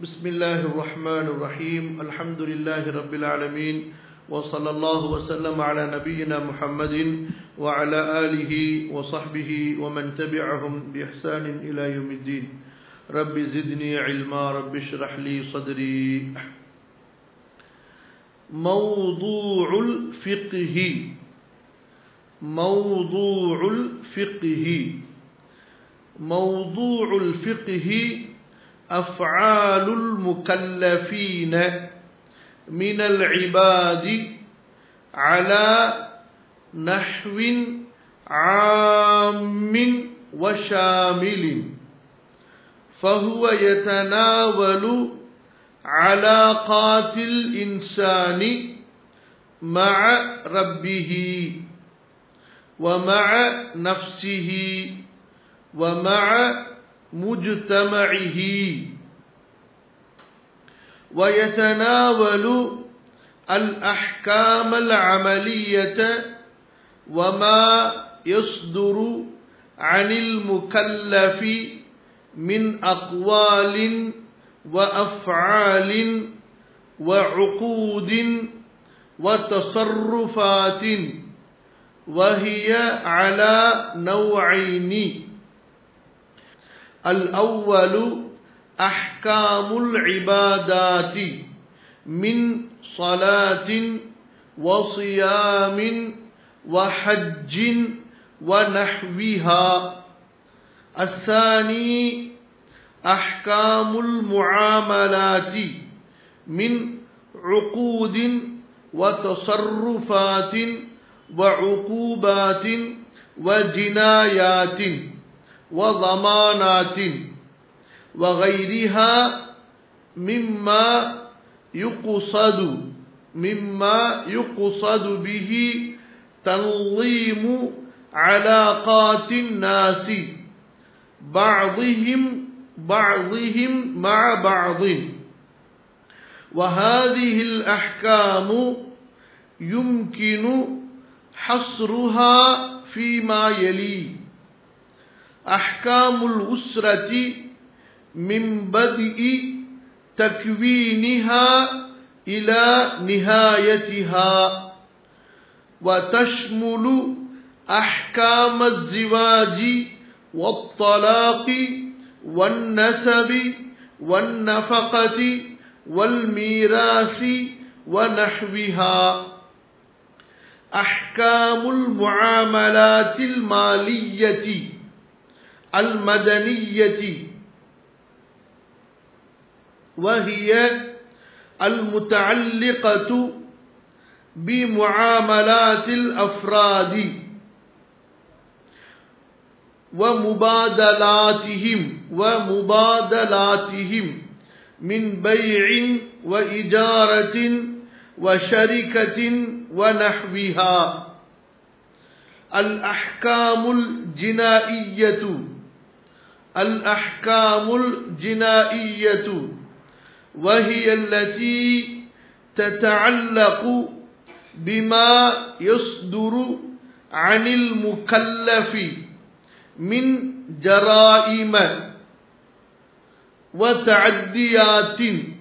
بسم الله الرحمن الرحيم الحمد لله رب العالمين وصلى الله وسلم على نبينا محمد وعلى آله وصحبه ومن تبعهم بإحسان إلى يوم الدين رب زدني علما رب اشرح لي صدري موضوع الفقه موضوع الفقه موضوع الفقه أفعال المكلفين من العباد على نحو عام وشامل فهو يتناول علاقات الإنسان مع ربه ومع نفسه ومع مجتمعه ويتناول الأحكام العملية وما يصدر عن المكلف من أقوال وأفعال وعقود وتصرفات وهي على نوعين الأول أحكام العبادات من صلاة وصيام وحج ونحوها الثاني أحكام المعاملات من عقود وتصرفات وعقوبات وجنايات وضمانات وغيرها مما يقصد مما يقصد به تنظيم علاقات الناس بعضهم بعضهم مع بعض وهذه الأحكام يمكن حصرها فيما يلي أحكام الأسرة من بدء تكوينها إلى نهايتها وتشمل أحكام الزواج والطلاق والنسب والنفقة والميراث ونحوها أحكام المعاملات المالية المدنية وهي المتعلقة بمعاملات الأفراد ومبادلاتهم ومبادلاتهم من بيع وإجارة وشركة ونحوها الأحكام الجنائية الأحكام الجنائية وهي التي تتعلق بما يصدر عن المكلف من جرائم وتعديات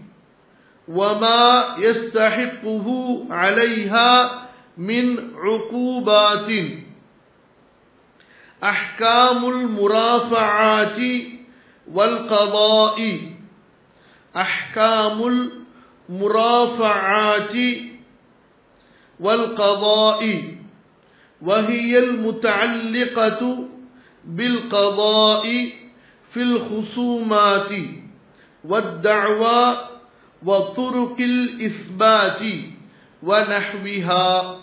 وما يستحقه عليها من عقوبات أحكام المرافعات والقضاء أحكام المرافعات والقضاء وهي المتعلقة بالقضاء في الخصومات والدعوى وطرق الإثبات ونحوها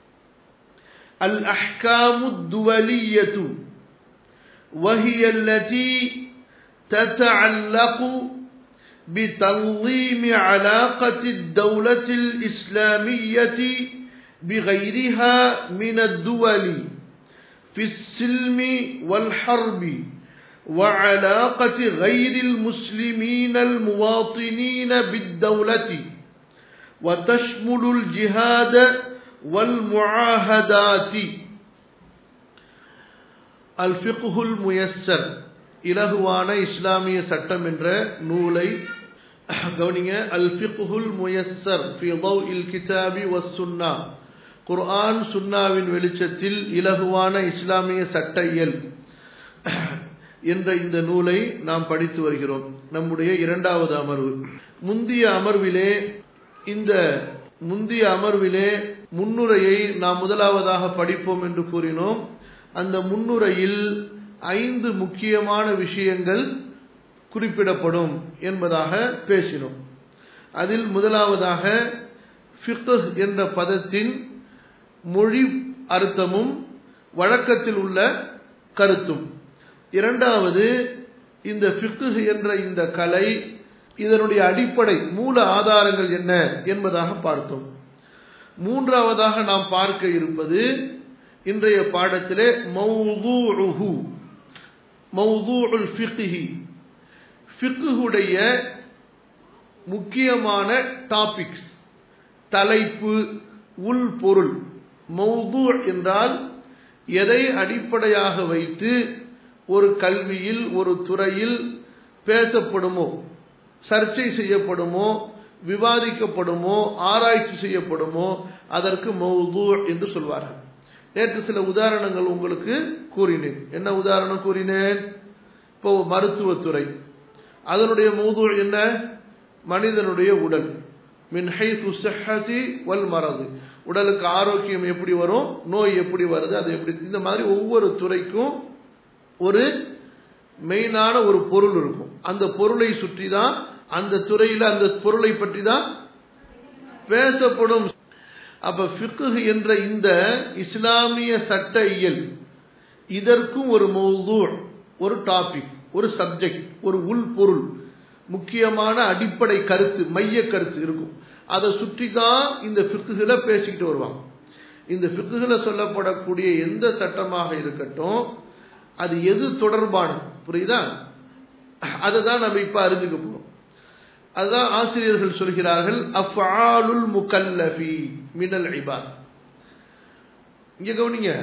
الأحكام الدولية وهي التي تتعلق بتنظيم علاقة الدولة الإسلامية بغيرها من الدول في السلم والحرب وعلاقة غير المسلمين المواطنين بالدولة وتشمل الجهاد والمعاهدات அல் ஃபிகுல் முயஸ்ஸர் இலகுவான இஸ்லாமிய சட்டம் என்ற நூலை கவனிங்க அல் ஃபிக்ஹுல் முயஸ்ஸர் ஃபி தௌஇல் கிதாபி வஸ் சுன்னா குர்ஆன் சுன்னாவின் வெளிச்சத்தில் இலகுவான இஸ்லாமிய சட்ட இயல் என்ற இந்த நூலை நாம் படித்து வருகிறோம் நம்முடைய இரண்டாவது அமர்வு முந்திய அமர்விலே இந்த முந்திய அமர்விலே முன்னுரையை நாம் முதலாவதாக படிப்போம் என்று கூறினோம் அந்த முன்னுரையில் ஐந்து முக்கியமான விஷயங்கள் குறிப்பிடப்படும் என்பதாக பேசினோம் அதில் முதலாவதாக ஃபிக்ஹ் என்ற பதத்தின் மொழி அர்த்தமும் வழக்கத்தில் உள்ள கருத்தும் இரண்டாவது இந்த ஃபிக்ஹ் என்ற இந்த கலை இதனுடைய அடிப்படை மூல ஆதாரங்கள் என்ன என்பதாக பார்த்தோம் மூன்றாவதாக நாம் பார்க்க இருப்பது இன்றைய பாடத்திலே மௌதூஉஹு மௌதூஉல் ஃபிக்ஹி ஃபிக்ஹுடைய முக்கியமான டாபிக்ஸ் தலைப்பு உள் பொருள் மௌது என்றால் எதை அடிப்படையாக வைத்து ஒரு கல்வியில் ஒரு துறையில் பேசப்படுமோ சர்ச்சை செய்யப்படுமோ விவாதிக்கப்படுமோ ஆராய்ச்சி செய்யப்படுமோ அதற்கு மௌது என்று சொல்வார்கள் நேற்று சில உதாரணங்கள் உங்களுக்கு கூறினேன் என்ன உதாரணம் கூறினேன் இப்போ மருத்துவத்துறை அதனுடைய மௌது என்ன மனிதனுடைய உடல் மின் ஹைத்து ஸஹ்ஹதி வல் மரது உடலுக்கு ஆரோக்கியம் எப்படி வரும் நோய் எப்படி வருது அது எப்படி இந்த மாதிரி ஒவ்வொரு துறைக்கும் ஒரு மெயினான ஒரு பொருள் இருக்கும் அந்த பொருளை சுற்றி தான் அந்த துறையில் அந்த பொருளை பற்றி தான் பேசப்படும் அப்ப ஃபிக்ஹ் என்ற இந்த இஸ்லாமிய சட்ட இயல் இதற்கும் ஒரு மௌது ஒரு டாபிக் ஒரு சப்ஜெக்ட் ஒரு உள் பொருள் முக்கியமான அடிப்படை கருத்து மைய கருத்து இருக்கும் அதை சுற்றி தான் இந்த ஃபிக்குகளை பேசிக்கிட்டு வருவாங்க இந்த ஃபிக்குகளை சொல்லப்படக்கூடிய எந்த சட்டமாக இருக்கட்டும் அது எது தொடர்பானது புரியுதா அதை தான் நம்ம இப்ப அறிஞ்சுக்க போறோம் அதுதான் ஆசிரியர்கள் சொல்கிறார்கள் அஃஆலுல் முகல்லஃபி மினல் இபாத் இங்க கவனிங்க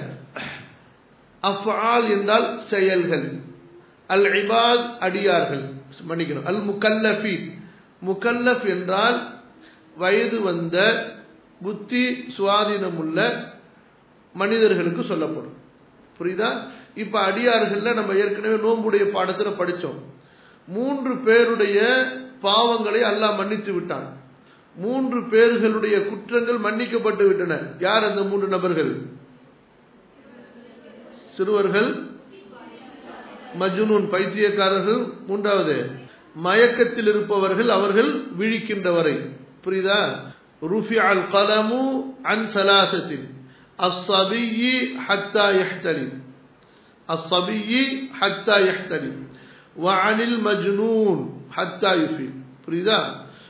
அஃஆல் என்றால் செயல்கள் அல் இபாத் அடியார்கள் மன்னிக்கணும் அல் முகல்லஃபி முகல்லஃப் என்றால் வயது வந்த புத்தி சுவாதீனம் உள்ள மனிதர்களுக்கு சொல்லப்படும் புரியுதா இப்ப அடியார்கள்ல நம்ம ஏற்கனவே நோம்புடைய பாடத்துல படிச்சோம் மூன்று பேருடைய பாவங்களை அல்லாஹ் மன்னித்து விட்டான் மூன்று பேர்களுடைய குற்றங்கள் மன்னிக்கப்பட்டு விட்டன யார் அந்த மூன்று நபர்கள் சிறுவர்கள் மஜுனூன் பைத்தியக்காரர்கள் மூன்றாவது மயக்கத்தில் இருப்பவர்கள் அவர்கள் விழிக்கின்றவரை புரியுதா ருஃபி அல் கலமு அன் சலாசத்தின் அஸ்ஸபியி ஹத்தா யஹ்தலி அஸ்ஸபியி ஹத்தா யஹ்தலி வஅனில் மஜ்னூன் ஹத்தா யுஃபி புரியுதா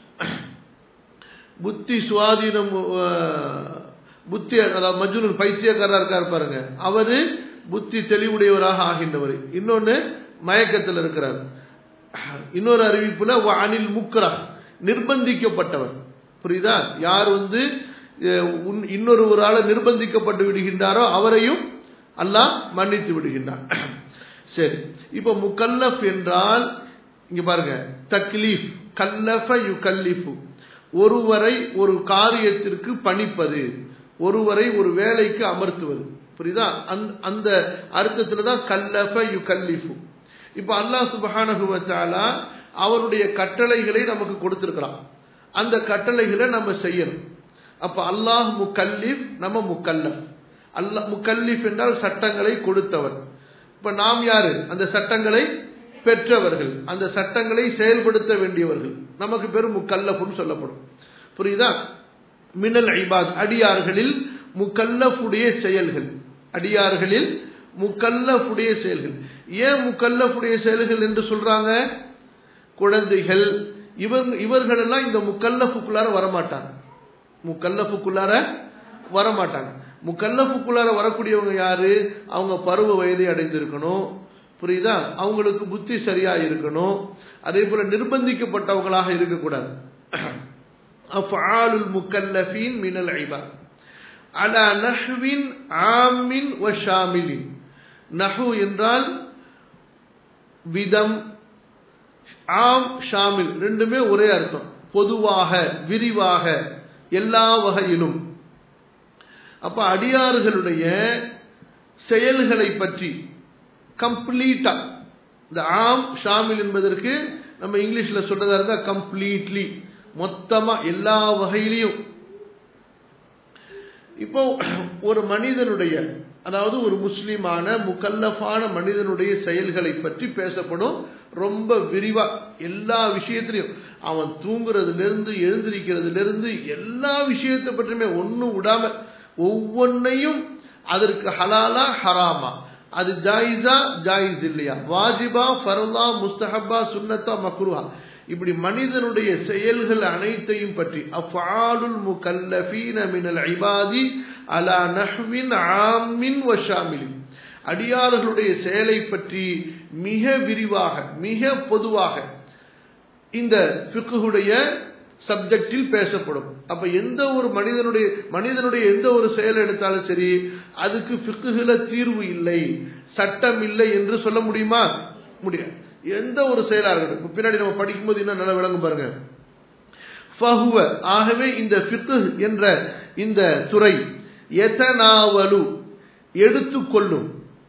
புத்தி சுவாதீனம் புத்தி அதாவது மஜ்னூன் பைத்தியக்காரா இருக்கார் பாருங்க அவரு புத்தி தெளிவுடையவராக ஆகின்றவர் இன்னொன்னு மயக்கத்தில் இருக்கிறார் இன்னொரு அறிவிப்புல அனில் முக்ரா நிர்பந்திக்கப்பட்டவர் புரியுதா யார் வந்து இன்னொருவரால நிர்பந்திக்கப்பட்டு விடுகின்றாரோ அவரையும் அல்லாஹ் மன்னித்து விடுகின்றார் சரி இப்ப முக்கல்லஃப் என்றால் இங்க பாருங்க தக்லீஃப் கல்லஃப யு கல்லிஃபு ஒருவரை ஒரு காரியத்திற்கு பணிப்பது ஒருவரை ஒரு வேலைக்கு அமர்த்துவது புரியுதா அந்த அர்த்தத்துல தான் கல்லஃப யு கல்லிஃபு இப்ப அல்லாஹ் சுபஹானகுவத்தாலா அவருடைய கட்டளைகளை நமக்கு கொடுத்திருக்கிறான் அந்த கட்டளைகளை நம்ம செய்யணும் அப்ப அல்லாஹ் முக்கல்லிஃப் நம்ம முக்கல்லஃப் அல்லாஹ் முக்கல்லிஃப் என்றால் சட்டங்களை கொடுத்தவர் இப்ப நாம் யாரு அந்த சட்டங்களை பெற்றவர்கள் அந்த சட்டங்களை செயல்படுத்த வேண்டியவர்கள் நமக்கு பெரும் முக்கல்லஃப்னு சொல்லப்படும் புரியுதா மினல் ஐபாத் அடியார்களில் முக்கல்லஃபுடைய செயல்கள் அடியார்களில் முக்கல்லஃபுடைய செயல்கள் ஏன் முக்கல்லஃபுடைய செயல்கள் என்று சொல்றாங்க குழந்தைகள் இவர் இவர்கள் எல்லாம் இந்த முக்கல்லஃபுக்குள்ளார வரமாட்டாங்க முக்கல்லஃபுக்குள்ளார வரமாட்டாங்க முக்கல்லஃபுக்குள்ளார வரக்கூடியவங்க யாரு அவங்க பருவ வயதை அடைந்திருக்கணும் புரியுதா அவங்களுக்கு புத்தி சரியா இருக்கணும் அதே போல நிர்பந்திக்கப்பட்டவங்களாக இருக்கக்கூடாது அஃஆலுல் முக்கல்லஃபீன் மினல் ஐபாத் அலா நஹ்வின் ஆமின் வ ஷாமிலின் நஹு என்றால் விதம் ஆம் ஷாமில் ரெண்டுமே ஒரே அர்த்தம் பொதுவாக விரிவாக எல்லா வகையிலும் அப்ப அடியார்களுடைய செயல்களை பற்றி கம்ப்ளீட்டா இந்த ஆம் ஷாமில் என்பதற்கு நம்ம இங்கிலீஷ்ல சொல்றதா இருந்தா கம்ப்ளீட்லி மொத்தமா எல்லா வகையிலையும் இப்போ ஒரு மனிதனுடைய அதாவது ஒரு முஸ்லிமான முக்கல்லஃபான மனிதனுடைய செயல்களை பற்றி பேசப்படும் ரொம்ப விரிவா எல்லா விஷயத்திலையும் அவன் தூங்குறதுல இருந்து எழுந்திருக்கிறதுல இருந்து எல்லா விஷயத்தை பற்றியுமே ஒன்னும் விடாம ஒவ்வொன்னையும் அதற்கு ஹலாலா ஹராமா அது ஜாயிஸா ஜாயிஸ் இல்லையா வாஜிபா ஃபர்லா முஸ்தஹபா சுன்னத்தா மக்ருஹா இப்படி மனிதனுடைய செயல்கள் அனைத்தையும் பற்றி அஃபாலுல் முகல்லஃபீன மினல் இபாதி அலா நஹ்வின் ஆமின் வஷாமிலின் அடியார்களுடைய செயலை பற்றி மிக விரிவாக மிக பொதுவாக இந்த ஃபிக்குடைய சப்ஜெக்டில் பேசப்படும் அப்ப எந்த ஒரு மனிதனுடைய மனிதனுடைய எந்த ஒரு செயல் எடுத்தாலும் சரி அதுக்கு ஃபிக்குல தீர்வு இல்லை சட்டம் இல்லை என்று சொல்ல முடியுமா முடியாது எந்த ஒரு செயலா இருக்கட்டும் பின்னாடி நம்ம படிக்கும்போது இன்னும் நல்லா விளங்கும் பாருங்க ஃபஹுவ ஆகவே இந்த ஃபிக்கு என்ற இந்த துறை எதனாவலு எடுத்துக்கொள்ளும்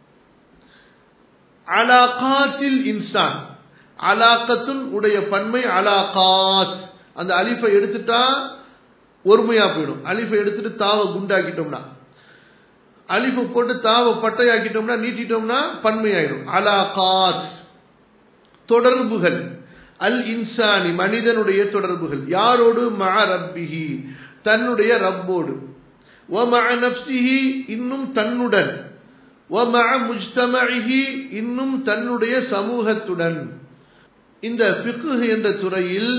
அலாகாத்தில் இன்சான் அலாக்கத்துன் உடைய பன்மை அலாகாத் அந்த அலிஃபை எடுத்துட்டா ஒருமையா போயிடும் அலிஃபை எடுத்துட்டு தாவ குண்டாக்கிட்டோம்னா அலிஃபை போட்டு தாவ பட்டையாக்கிட்டோம்னா நீட்டிட்டோம்னா பன்மையாயிடும் அலாகாத் தொடர்புகள் அல் இன்சானி மனிதனுடைய தொடர்புகள் யாரோடு மா ரப்பிஹி தன்னுடைய ரப்போடு ஒம நப்சிஹி இன்னும் தன்னுடன் ஒம முஜ்தமஹி இன்னும் தன்னுடைய சமூகத்துடன் இந்த ஃபிக்கு என்ற துறையில்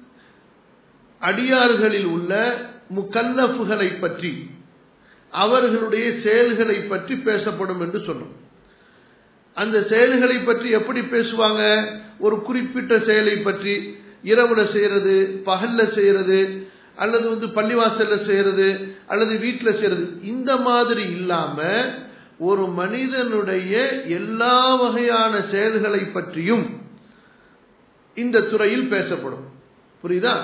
அடியார்களில் உள்ள முக்கல்லஃபுகளை பற்றி அவர்களுடைய செயல்களை பற்றி பேசப்படும் என்று சொன்னோம் அந்த செயல்களை பற்றி எப்படி பேசுவாங்க ஒரு குறிப்பிட்ட செயலை பற்றி இரவுல செய்யறது பகல்ல செய்யறது அல்லது வந்து பள்ளிவாசல்ல செய்யறது அல்லது வீட்டில் செய்யறது இந்த மாதிரி இல்லாம ஒரு மனிதனுடைய எல்லா வகையான செயல்களை பற்றியும் இந்த துறையில் பேசப்படும் புரியுதா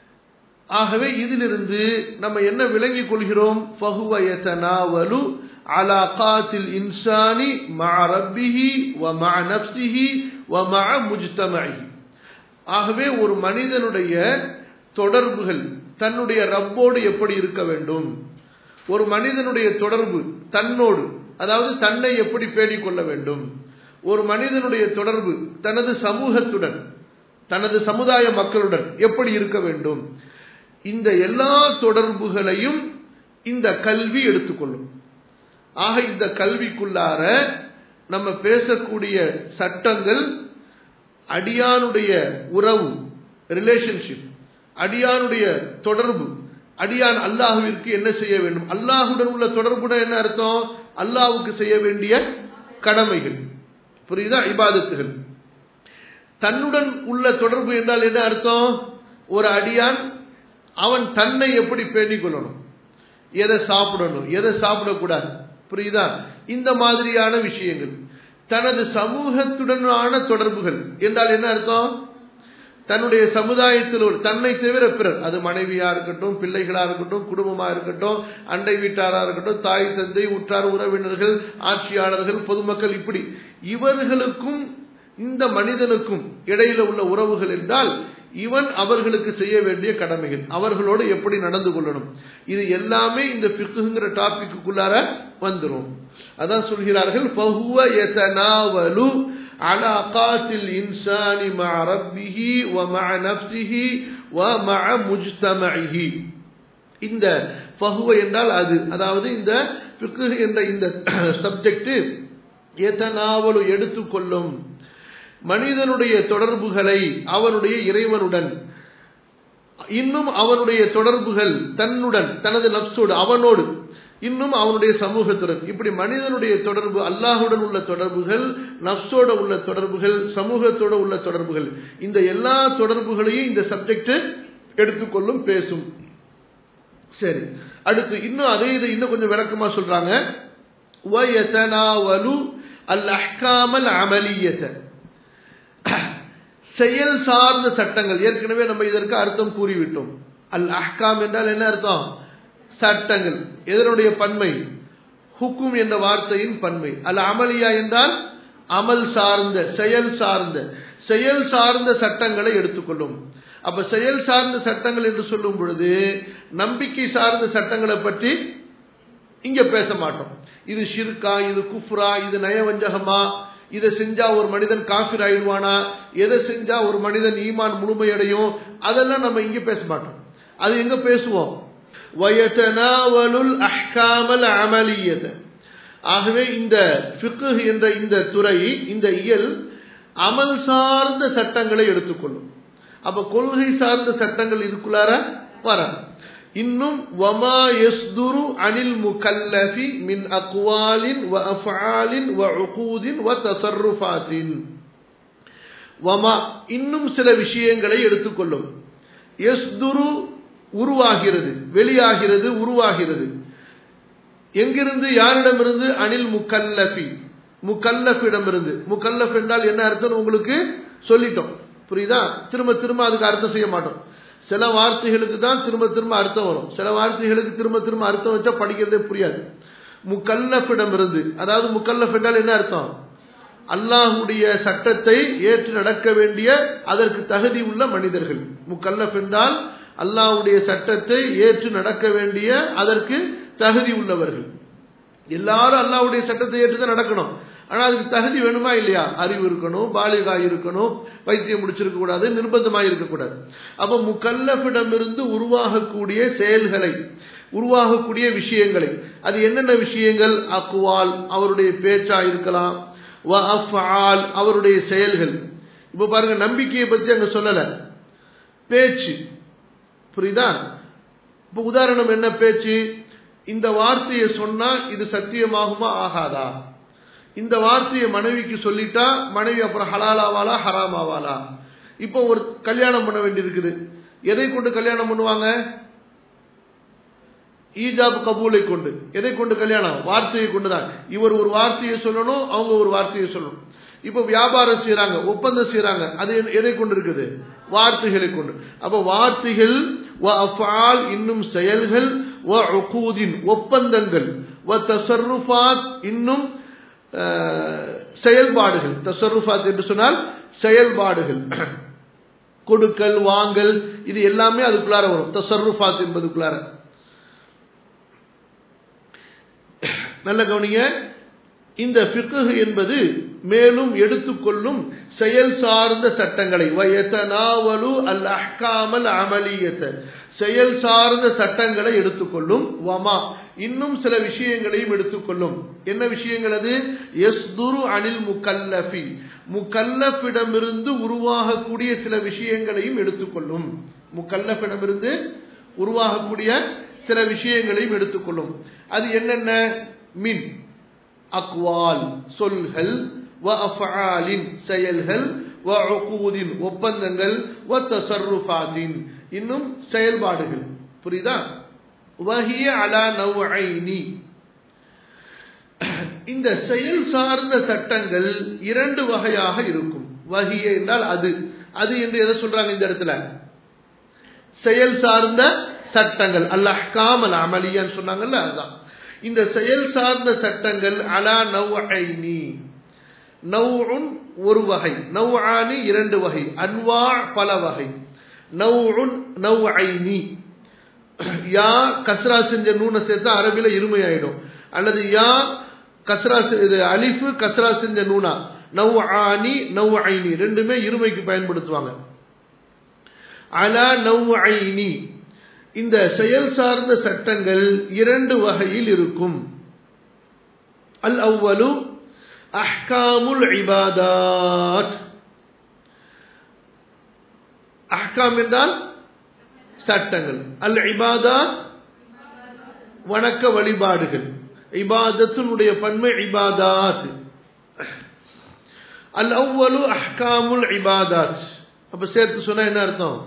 ஆகவே இதிலிருந்து நம்ம என்ன விளங்கிக் கொள்கிறோம் ஃபஹுவயதனாவலு அலாகாத்தில் இன்சானி மா ரப்பிஹி வ மா நப்சிஹி வ மா முஜ்தமஹி ஆகவே ஒரு மனிதனுடைய தொடர்புகள் தன்னுடைய ரப்போடு எப்படி இருக்க வேண்டும் ஒரு மனிதனுடைய தொடர்பு தன்னோடு அதாவது தன்னை எப்படி பேடிக் கொள்ள வேண்டும் ஒரு மனிதனுடைய தொடர்பு தனது சமூகத்துடன் தனது சமுதாய மக்களுடன் எப்படி இருக்க வேண்டும் இந்த எல்லா தொடர்புகளையும் இந்த கல்வி எடுத்துக்கொள்ளும் ஆக இந்த கல்விக்குள்ளார நம்ம பேசக்கூடிய சட்டங்கள் அடியானுடைய உறவு ரிலேஷன்ஷிப் அடியானுடைய தொடர்பு அடியான் அல்லாஹுவிற்கு என்ன செய்ய வேண்டும் அல்லாஹுடன் உள்ள தொடர்புடன் என்ன அர்த்தம் அல்லாஹுக்கு செய்ய வேண்டிய கடமைகள் புரியுதா இபாதத்துகள் தன்னுடன் உள்ள தொடர்பு என்றால் என்ன அர்த்தம் ஒரு அடியான் அவன் தன்னை எப்படி பேணிக் கொள்ளணும் எதை சாப்பிடணும் எதை சாப்பிடக்கூடாது புரியுதா இந்த மாதிரியான விஷயங்கள் தனது சமூகத்துடனான தொடர்புகள் என்றால் என்ன அர்த்தம் தன்னுடைய சமுதாயத்தில் ஒரு தன்னை தவிர பிறர் அது மனைவியா இருக்கட்டும் பிள்ளைகளா இருக்கட்டும் குடும்பமா இருக்கட்டும் அண்டை வீட்டாரா இருக்கட்டும் தாய் தந்தை உற்றார் உறவினர்கள் ஆட்சியாளர்கள் பொதுமக்கள் இப்படி இவர்களுக்கும் இந்த மனிதனுக்கும் இடையில உள்ள உறவுகள் என்றால் இவன் அவர்களுக்கு செய்ய வேண்டிய கடமைகள் அவர்களோடு எப்படி நடந்து கொள்ளணும் இது எல்லாமே இந்த பிக்குங்கிற டாபிக்குள்ளார வந்துடும் அதான் சொல்கிறார்கள் பஹுவ யதனாவலு அலாகாத்தில் இன்சானி மع ربه ومع نفسه ومع مجتمعه இந்த ஃபஹுவ என்றால் அது அதாவது இந்த ஃபிக்ஹ் என்ற இந்த சப்ஜெக்ட் எதனாவலு எடுத்துக்கொள்ளும் மனிதனுடைய தொடர்புகளை அவனுடைய இறைவனுடன் இன்னும் அவனுடைய தொடர்புகள் தன்னுடன் தனது நப்சோடு அவனோடு இன்னும் அவனுடைய சமூகத்துடன் இப்படி மனிதனுடைய தொடர்பு அல்லாஹுடன் உள்ள தொடர்புகள் நப்சோட உள்ள தொடர்புகள் சமூகத்தோட உள்ள தொடர்புகள் இந்த எல்லா தொடர்புகளையும் இந்த சப்ஜெக்ட் எடுத்துக்கொள்ளும் பேசும் சரி அடுத்து இன்னும் அதே இதை இன்னும் கொஞ்சம் விளக்கமா சொல்றாங்க அல் அஹ்காமல் அமலியத்தை செயல் சார்ந்த சட்டங்கள் ஏற்கனவே நம்ம இதற்கு அர்த்தம் கூறிவிட்டோம் அல் அஹ்காம் என்றால் என்ன அர்த்தம் சட்டங்கள் எதனுடைய பன்மை ஹுக்கும் என்ற வார்த்தையின் பன்மை அல் அமலியா என்றால் அமல் சார்ந்த செயல் சார்ந்த செயல் சார்ந்த சட்டங்களை எடுத்துக்கொள்ளும் அப்ப செயல் சார்ந்த சட்டங்கள் என்று சொல்லும் பொழுது நம்பிக்கை சார்ந்த சட்டங்களை பற்றி இங்க பேச மாட்டோம் இது ஷிர்கா இது குஃப்ரா இது நயவஞ்சகமா இதை செஞ்சா ஒரு மனிதன் காஃபிர் ஆயிடுவானா எதை செஞ்சா ஒரு மனிதன் ஈமான் முழுமையடையும் அதெல்லாம் நம்ம இங்க பேச மாட்டோம் அது எங்க பேசுவோம் வயதனாவலுல் அஹ்காமல் அமலியத ஆகவே இந்த ஃபிக்கு என்ற இந்த துறை இந்த இயல் அமல் சார்ந்த சட்டங்களை எடுத்துக்கொள்ளும் அப்ப கொள்கை சார்ந்த சட்டங்கள் இதுக்குள்ளார வர இன்னும் வமா யஸ்துரு அனில் முகல்லஃபி மின் அக்வாலின் வ அஃஆலின் வ உகூதின் வ தஸர்ருஃபாத்தின் வமா இன்னும் சில விஷயங்களை எடுத்துக்கொள்ளும் யஸ்துரு உருவாகிறது வெளியாகிறது உருவாகிறது எங்கிருந்து யாரிடமிருந்து அனில் முக்கல்லஃபி முக்கல்லஃபிடமிருந்து முக்கல்லஃப் என்றால் என்ன அர்த்தம் உங்களுக்கு சொல்லிட்டோம் புரியுதா திரும்ப திரும்ப அதுக்கு அர்த்தம் செய்ய மாட்டோம் சில வார்த்தைகளுக்கு தான் திரும்ப திரும்ப அர்த்தம் வரும் சில வார்த்தைகளுக்கு திரும்ப திரும்ப அர்த்தம் வச்சா படிக்கிறதே புரியாது முக்கல்லஃபிடமிருந்து அதாவது முக்கல்லஃப் என்றால் என்ன அர்த்தம் அல்லாஹுடைய சட்டத்தை ஏற்று நடக்க வேண்டிய அதற்கு தகுதி உள்ள மனிதர்கள் முக்கல்லஃப் என்றால் அல்லாஹுடைய சட்டத்தை ஏற்று நடக்க வேண்டிய அதற்கு தகுதி உள்ளவர்கள் எல்லாரும் அல்லாஹ்வுடைய சட்டத்தை ஏற்று தான் நடக்கணும் ஆனா அதுக்கு தகுதி வேணுமா இல்லையா அறிவு இருக்கணும் பாலிகா இருக்கணும் வைத்தியம் முடிச்சிருக்க கூடாது நிர்பந்தமாக இருக்கக்கூடாது அப்ப முக்கல்லஃபிடமிருந்து உருவாகக்கூடிய செயல்களை உருவாகக்கூடிய விஷயங்களை அது என்னென்ன விஷயங்கள் அக்குவால் அவருடைய பேச்சா இருக்கலாம் வ அஃஆல் அவருடைய செயல்கள் இப்ப பாருங்க நம்பிக்கையை பத்தி அங்க சொல்லல பேச்சு புரியுதா இப்ப உதாரணம் என்ன பேச்சு இந்த வார்த்தையை சொன்னா இது சத்தியமாகுமா ஆகாதா இந்த வார்த்தையை மனைவிக்கு சொல்லிட்டா மனைவி அப்புறம் ஹலாலாவாலா ஹராமாவாலா இப்போ ஒரு கல்யாணம் பண்ண வேண்டியிருக்குது எதை கொண்டு கல்யாணம் பண்ணுவாங்க ஈஜாப் கபூலை கொண்டு எதை கொண்டு கல்யாணம் வார்த்தையை கொண்டுதான் இவர் ஒரு வார்த்தையை சொல்லணும் அவங்க ஒரு வார்த்தையை சொல்லணும் இப்ப வியாபாரம் செய்யறாங்க ஒப்பந்தம் செய்யறாங்க அது எதை கொண்டு இருக்குது வார்த்தைகளை கொண்டு அப்ப வார்த்தைகள் இன்னும் செயல்கள் ஒப்பந்தங்கள் இன்னும் செயல்பாடுகள் தசருஃபாத் என்று சொன்னால் செயல்பாடுகள் கொடுக்கல் வாங்கல் இது எல்லாமே அதுக்குள்ளார வரும் தசருஃபாத் என்பதுக்குள்ளார நல்ல கவனிங்க இந்த பிக்கு என்பது மேலும் எடுத்துக்கொள்ளும் செயல் சார்ந்த சட்டங்களை வயத்தனாவலு அல் அஹ்காமல் அமலியத்த செயல் சார்ந்த சட்டங்களை எடுத்துக்கொள்ளும் வமா இன்னும் சில விஷயங்களையும் எடுத்துக்கொள்ளும் என்ன விஷயங்கள் அது எஸ்துரு அனில் முக்கல்லஃபி முக்கல்லஃபிடமிருந்து உருவாகக்கூடிய சில விஷயங்களையும் எடுத்துக்கொள்ளும் முக்கல்லஃபிடமிருந்து உருவாகக்கூடிய சில விஷயங்களையும் எடுத்துக்கொள்ளும் அது என்னென்ன மின் அக்வால் சொல்கள் வ அஃஆலின் செயல்கள் வ உகூதின் ஒப்பந்தங்கள் வ தசர்ருஃபாத்தின் இன்னும் செயல்பாடுகள் புரியுதா வஹிய அலா நவ்ஐனி இந்த செயல் சார்ந்த சட்டங்கள் இரண்டு வகையாக இருக்கும் வஹிய என்றால் அது அது என்று எதை சொல்றாங்க இந்த இடத்துல செயல் சார்ந்த சட்டங்கள் அல்லாஹ் காமல் அமலியான்னு சொன்னாங்கல்ல அதுதான் இந்த செயல் சார்ந்த சட்டங்கள் அலா நவ்ஐனி நவ்உன் ஒரு வகை நவ்ஆனி இரண்டு வகை அன்வா பல வகை நவ்உன் நவ்ஐனி யா கஸ்ரா செஞ்ச நூனை சேர்த்தா அரபில இருமையாயிடும் அல்லது யா கஸ்ரா இது அலிஃபு கஸ்ரா செஞ்ச நூனா நவ்ஆனி நவ்ஐனி ரெண்டுமே இருமைக்கு பயன்படுத்துவாங்க அலா நவ்ஐனி இந்த செயல் சார்ந்த சட்டங்கள் இரண்டு வகையில் இருக்கும் அல் அவ்வலு அஹ்காமுல் இபாதாத் அஹ்காம் என்றால் சட்டங்கள் அல் இபாதாத் வணக்க வழிபாடுகள் இபாதத்தினுடைய பன்மை இபாதாத் அல் அவ்வலு அஹ்காமுல் இபாதாத் அப்ப சேர்த்து சொன்னா என்ன அர்த்தம்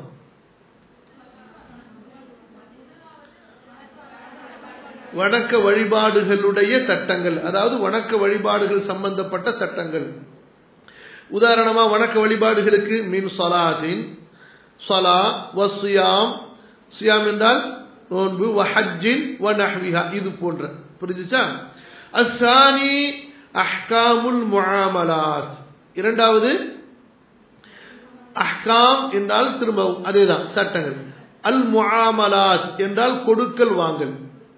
வணக்க வழிபாடுகளுடைய சட்டங்கள் அதாவது வணக்க வழிபாடுகள் சம்பந்தப்பட்ட சட்டங்கள் உதாரணமா வணக்க வழிபாடுகளுக்கு மின் சலாத்தின் சலா வசியாம் சியாம் என்றால் நோன்பு வஹஜ்ஜின் வ நஹ்விஹா இது போன்ற புரிஞ்சுச்சா அஸ்ஸானி அஹ்காமுல் முஆமலாத் இரண்டாவது அஹ்காம் என்றால் திரும்பவும் அதேதான் சட்டங்கள் அல் முஆமலாத் என்றால் கொடுக்கல் வாங்கல்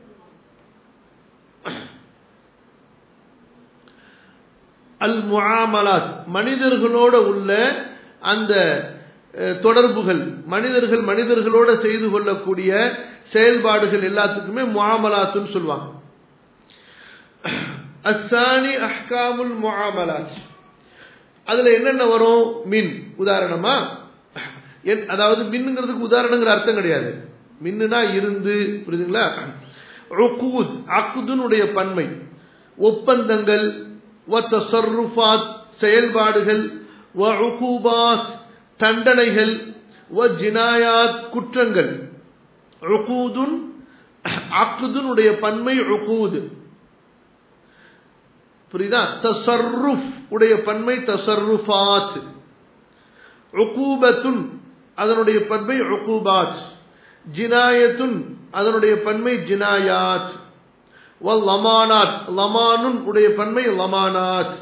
அல் முஆமலாத் மனிதர்களோட உள்ள அந்த தொடர்புகள் மனிதர்கள் மனிதர்களோட செய்து கொள்ளக்கூடிய செயல்பாடுகள் எல்லாத்துக்குமே முஆமலாத்துன்னு சொல்லுவாங்க அஸ்ஸானி அஹ்காமுல் முஆமலாத் அதுல என்னென்ன வரும் மின் உதாரணமா அதாவது மின்னுங்கிறதுக்கு உதாரணங்கிற அர்த்தம் கிடையாது மின்னுனா இருந்து புரியுதுங்களா உக்கூத் அக்குதுனுடைய பன்மை ஒப்பந்தங்கள் வத்தசர்ருஃபாத் செயல்பாடுகள் வ உகூபாத் தண்டனைகள் வ ஜினாயாத் குற்றங்கள் உகூதுன் அக்குதுனுடைய பன்மை உகூது புரியுதா தசர்ருஃப் உடைய பன்மை தசர்ருஃபாத் உகூபத்துன் அதனுடைய பன்மை உகூபாத் ஜினாயத்துன் அதனுடைய பன்மை ஜினாயாத் லமானாத் லமானுன் உடைய பன்மை லமானாத்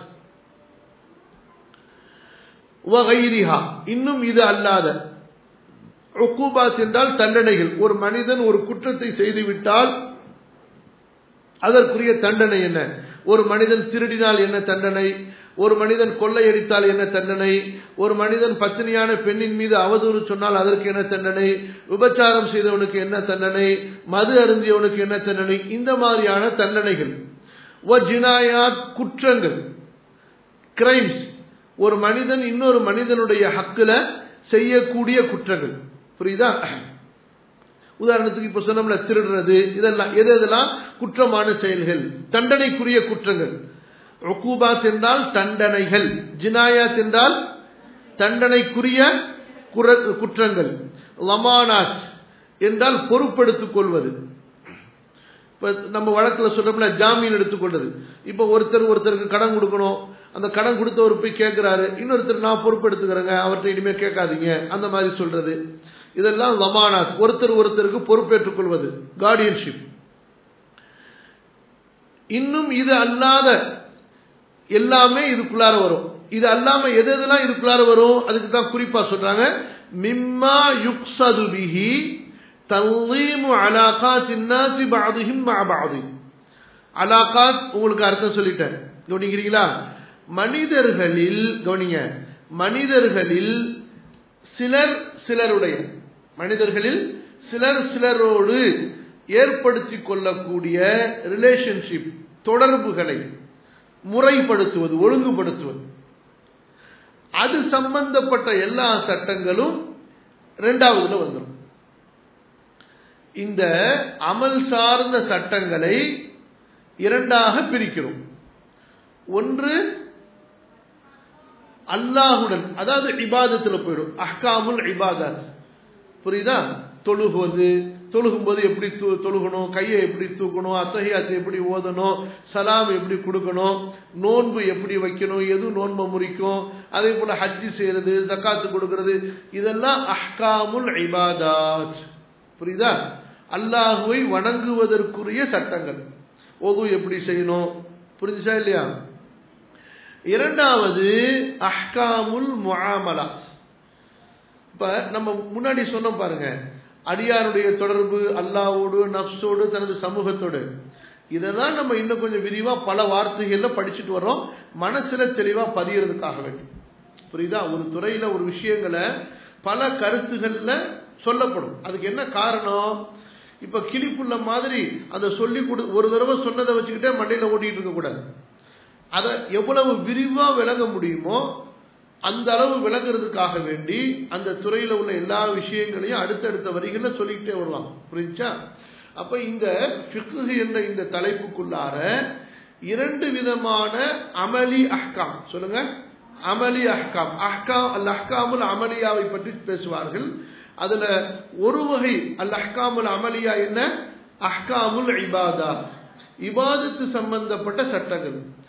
வகைரிஹா இன்னும் இது அல்லாத உக்கூபாத் என்றால் தண்டனைகள் ஒரு மனிதன் ஒரு குற்றத்தை செய்துவிட்டால் அதற்குரிய தண்டனை என்ன ஒரு மனிதன் திருடினால் என்ன தண்டனை ஒரு மனிதன் கொள்ளையடித்தால் என்ன தண்டனை ஒரு மனிதன் பத்தினியான பெண்ணின் மீது அவதூறு சொன்னால் அதற்கு என்ன தண்டனை விபச்சாரம் செய்தவனுக்கு என்ன தண்டனை மது அருந்தியவனுக்கு என்ன தண்டனை இந்த மாதிரியான தண்டனைகள் ஜினாயாத் குற்றங்கள் கிரைம்ஸ் ஒரு மனிதன் இன்னொரு மனிதனுடைய ஹக்குல செய்யக்கூடிய குற்றங்கள் புரியுதா உதாரணத்துக்கு இப்ப சொன்னோம்ல திருடுறது இதெல்லாம் எது எதெல்லாம் குற்றமான செயல்கள் தண்டனைக்குரிய குற்றங்கள் ருக்கூபாத் என்றால் தண்டனைகள் ஜினாயாத் என்றால் தண்டனைக்குரிய குற்றங்கள் லமானாத் என்றால் பொறுப்படுத்திக் கொள்வது இப்ப நம்ம வழக்கில் சொல்றோம்ல ஜாமீன் எடுத்துக்கொண்டது இப்ப ஒருத்தர் ஒருத்தருக்கு கடன் கொடுக்கணும் அந்த கடன் கொடுத்தவர் போய் கேட்கிறாரு இன்னொருத்தர் நான் பொறுப்பெடுத்துக்கிறேங்க அவர்கிட்ட இனிமே கேட்காதீங்க அந்த மாதிரி சொல்றது இதெல்லாம் லமானாத் ஒருத்தர் ஒருத்தருக்கு பொறுப்பேற்றுக் கொள்வது கார்டியன்ஷிப் இன்னும் இது அல்லாத எல்லாமே இதுக்குள்ளார வரும் இது அல்லாம எது எதெல்லாம் இதுக்குள்ளார வரும் அதுக்கு தான் குறிப்பா சொல்றாங்க மிம்மா யுக்சது பிஹி தன்லீமு அலாகாத் இன்னாசி பாதுஹிம் மா பாது அலாகாத் உங்களுக்கு அர்த்தம் சொல்லிட்டேன் கவனிக்கிறீங்களா மனிதர்களில் கவனிங்க மனிதர்களில் சிலர் சிலருடைய மனிதர்களில் சிலர் சிலரோடு ஏற்படுத்தி கொள்ளக்கூடிய ரிலேஷன்ஷிப் தொடர்புகளை முறைப்படுத்துவது ஒழுங்குபடுத்துவது அது சம்பந்தப்பட்ட எல்லா சட்டங்களும் இரண்டாவதுல வந்துடும் இந்த அமல் சார்ந்த சட்டங்களை இரண்டாக பிரிக்கிறோம் ஒன்று அல்லாஹுடன் அதாவது இபாதத்துல போயிடும் அஹ்காமுல் இபாதத் புரியுதா தொழுகுவது தொழுகும்போது எப்படி தொழுகணும் கையை எப்படி தூக்கணும் அத்தகையாத்தை எப்படி ஓதணும் சலாம் எப்படி கொடுக்கணும் நோன்பு எப்படி வைக்கணும் எது நோன்பை முறிக்கும் அதே போல ஹஜ்ஜி செய்யறது தக்காத்து கொடுக்கறது இதெல்லாம் அஹ்காமுல் இபாதாத் புரியுதா அல்லாஹுவை வணங்குவதற்குரிய சட்டங்கள் ஒது எப்படி செய்யணும் புரிஞ்சுச்சா இல்லையா இரண்டாவது அஹ்காமுல் முஆமலா இப்ப நம்ம முன்னாடி சொன்னோம் பாருங்க அடியாருடைய தொடர்பு அல்லாவோடு நப்சோடு தனது சமூகத்தோடு இதெல்லாம் நம்ம இன்னும் கொஞ்சம் விரிவா பல வார்த்தைகள்ல படிச்சுட்டு வரோம் மனசுல தெளிவா பதியறதுக்காக வேண்டி புரியுதா ஒரு துறையில ஒரு விஷயங்களை பல கருத்துகள்ல சொல்லப்படும் அதுக்கு என்ன காரணம் இப்ப கிளிப்புள்ள மாதிரி அதை சொல்லி கொடு ஒரு தடவை சொன்னதை வச்சுக்கிட்டே மண்டையில ஓட்டிட்டு இருக்க கூடாது அதை எவ்வளவு விரிவா விளங்க முடியுமோ அந்த அளவு விளங்குறதுக்காக வேண்டி அந்த துறையில உள்ள எல்லா விஷயங்களையும் அடுத்தடுத்த வரிகள்ல சொல்லிக்கிட்டே வருவாங்க புரிஞ்சா அப்ப இந்த ஃபிக்ஹு என்ற இந்த தலைப்புக்குள்ளார இரண்டு விதமான அமலி அஹ்காம் சொல்லுங்க அமலி அஹ்காம் அஹ்காம் அல் அஹ்காமுல் அமலியாவை பற்றி பேசுவார்கள் அதுல ஒரு வகை அல் அஹ்காமுல் அமலியா என்ன அஹ்காமுல் இபாதா இபாதத்து சம்பந்தப்பட்ட சட்டங்கள்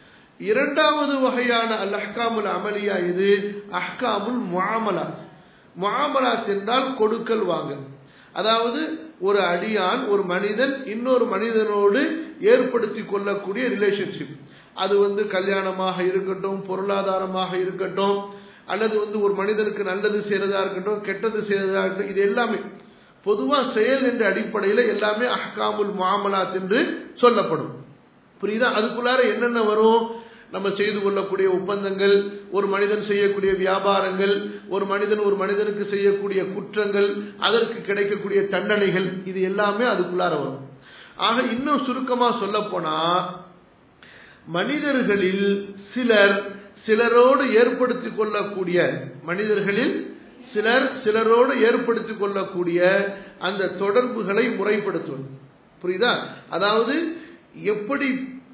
இரண்டாவது வகையான அல் அஹ்காமுல் அமலியா இது அஹ்காமுல் முஆமலாத் முஆமலாத் என்றால் கொடுக்கல் வாங்கல் அதாவது ஒரு அடியான் ஒரு மனிதன் இன்னொரு மனிதனோடு ஏற்படுத்தி கொள்ளக்கூடிய ரிலேஷன்ஷிப் அது வந்து கல்யாணமாக இருக்கட்டும் பொருளாதாரமாக இருக்கட்டும் அல்லது வந்து ஒரு மனிதனுக்கு நல்லது செய்யறதா இருக்கட்டும் கெட்டது செய்யறதா இருக்கட்டும் இது எல்லாமே பொதுவா செயல் என்ற அடிப்படையில் எல்லாமே அஹ்காமுல் முஆமலாத் என்று சொல்லப்படும் புரியுதா அதுக்குள்ளார என்னென்ன வரும் நம்ம செய்து கொள்ளக்கூடிய ஒப்பந்தங்கள் ஒரு மனிதன் செய்யக்கூடிய வியாபாரங்கள் ஒரு மனிதன் ஒரு மனிதனுக்கு செய்யக்கூடிய குற்றங்கள் அதற்கு கிடைக்கக்கூடிய தண்டனைகள் இது எல்லாமே அதுக்குள்ளார வரும் ஆக இன்னும் சுருக்கமா சொல்ல போனா மனிதர்களில் சிலர் சிலரோடு ஏற்படுத்திக் கொள்ளக்கூடிய மனிதர்களில் சிலர் சிலரோடு ஏற்படுத்திக் கொள்ளக்கூடிய அந்த தொடர்புகளை முறைப்படுத்துவது புரியுதா அதாவது எப்படி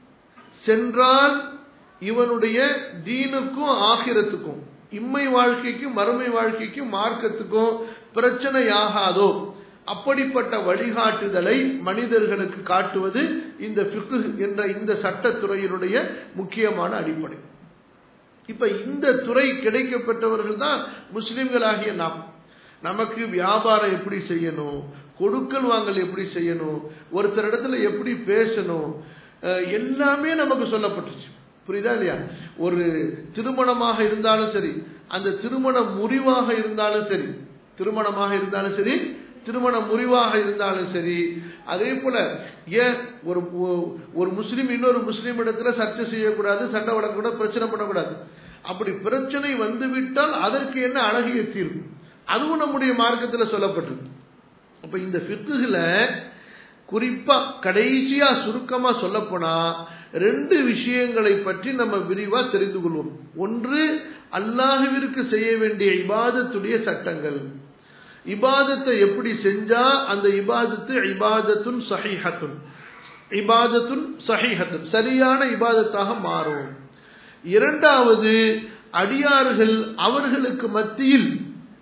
சென்றால் இவனுடைய தீனுக்கும் ஆகிரத்துக்கும் இம்மை வாழ்க்கைக்கும் மறுமை வாழ்க்கைக்கும் மார்க்கத்துக்கும் பிரச்சனையாகாதோ அப்படிப்பட்ட வழிகாட்டுதலை மனிதர்களுக்கு காட்டுவது இந்த ஃபிக்கு என்ற இந்த சட்டத்துறையினுடைய முக்கியமான அடிப்படை இப்ப இந்த துறை கிடைக்கப்பட்டவர்கள் தான் முஸ்லிம்களாகிய நாம் நமக்கு வியாபாரம் எப்படி செய்யணும் கொடுக்கல் வாங்கல் எப்படி செய்யணும் ஒருத்தர் இடத்துல எப்படி பேசணும் எல்லாமே நமக்கு சொல்லப்பட்டுச்சு புரியுதா இல்லையா ஒரு திருமணமாக இருந்தாலும் சரி அந்த திருமண முறிவாக இருந்தாலும் சரி திருமணமாக இருந்தாலும் சரி திருமண முறிவாக இருந்தாலும் சரி அதே போல ஏன் ஒரு ஒரு முஸ்லீம் இன்னொரு முஸ்லீம் இடத்துல சர்ச்சை செய்யக்கூடாது சண்டை வளர்க்கக்கூடாது பிரச்சனை பண்ணக்கூடாது அப்படி பிரச்சனை வந்துவிட்டால் அதற்கு என்ன அழகிய தீர்வு அதுவும் நம்முடைய மார்க்கத்தில் சொல்லப்பட்டிருக்கு அப்ப இந்த ஃபிக்குல குறிப்பா கடைசியா சுருக்கமா சொல்லப்போனா ரெண்டு விஷயங்களை பற்றி நம்ம விரிவா தெரிந்து கொள்வோம் ஒன்று அல்லாஹுவிற்கு செய்ய வேண்டிய இபாதத்துடைய சட்டங்கள் இபாதத்தை எப்படி செஞ்சா அந்த இபாதத்து இபாதத்துன் சஹிஹத்துன் இபாதத்துன் சஹிஹத்துன் சரியான இபாதத்தாக மாறும் இரண்டாவது அடியார்கள் அவர்களுக்கு மத்தியில்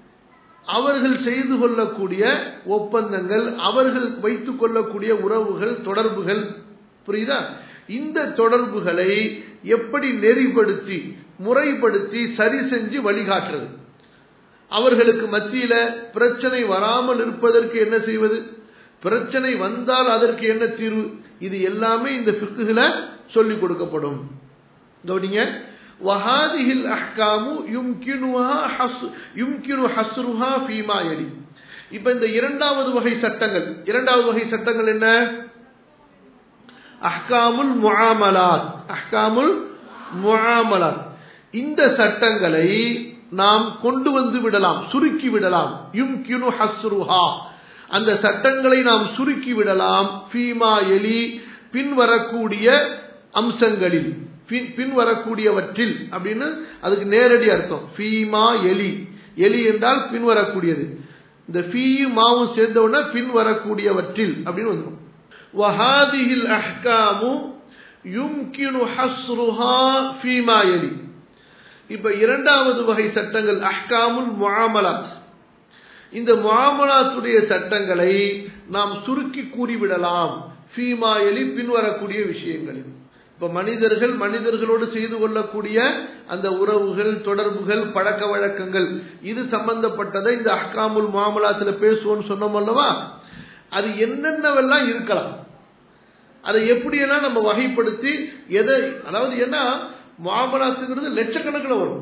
அவர்கள் செய்து கொள்ளக்கூடிய ஒப்பந்தங்கள் அவர்கள் வைத்துக் கொள்ளக்கூடிய உறவுகள் தொடர்புகள் புரியுதா இந்த தொடர்புகளை எப்படி நெறிப்படுத்தி முறைப்படுத்தி சரி செஞ்சு வழிகாட்டுறது அவர்களுக்கு மத்தியில பிரச்சனை வராமல் இருப்பதற்கு என்ன செய்வது பிரச்சனை வந்தால் அதற்கு என்ன தீர்வு இது எல்லாமே இந்த பிக்குகளை சொல்லிக் கொடுக்கப்படும் கவனிங்க وهذه الأحكام يمكنها حص يمكن حصرها فيما يلي இப்ப இந்த இரண்டாவது வகை சட்டங்கள் இரண்டாவது வகை சட்டங்கள் என்ன அஹ்காமுல் முஆமலாத் அஹ்காமுல் முஆமலாத் இந்த சட்டங்களை நாம் கொண்டு வந்து விடலாம் சுருக்கி விடலாம் யும்கினு ஹஸ்ருஹா அந்த சட்டங்களை நாம் சுருக்கி விடலாம் ஃபீமா எலி பின்வரக்கூடிய அம்சங்களில் பின் வரக்கூடியவற்றில் அப்படின்னு அதுக்கு நேரடி அர்த்தம் ஃபீமா எலி எலி என்றால் பின்வரக்கூடியது இந்த ஃபீயும் மாவும் சேர்ந்தவுடனே பின் வரக்கூடியவற்றில் அப்படின்னு வந்துடும் வஹாதிஹில் அஹ்காமு யும்கினு ஹஸ்ருஹா ஃபீமா எலி இப்ப இரண்டாவது வகை சட்டங்கள் அஹ்காமுல் முஆமலாத் இந்த முஆமலாத்துடைய சட்டங்களை நாம் சுருக்கி கூறிவிடலாம் ஃபீமா எலி பின்வரக்கூடிய விஷயங்களில் இப்ப மனிதர்கள் மனிதர்களோடு செய்து கொள்ளக்கூடிய அந்த உறவுகள் தொடர்புகள் பழக்க வழக்கங்கள் இது சம்பந்தப்பட்டதை இந்த அஹ்காமுல் மாமலாத்துல பேசுவோம்னு சொன்னோம் அல்லவா அது என்னென்னவெல்லாம் இருக்கலாம் அதை எப்படியெல்லாம் நம்ம வகைப்படுத்தி எதை அதாவது என்ன மாமலாத்துங்கிறது லட்சக்கணக்கில் வரும்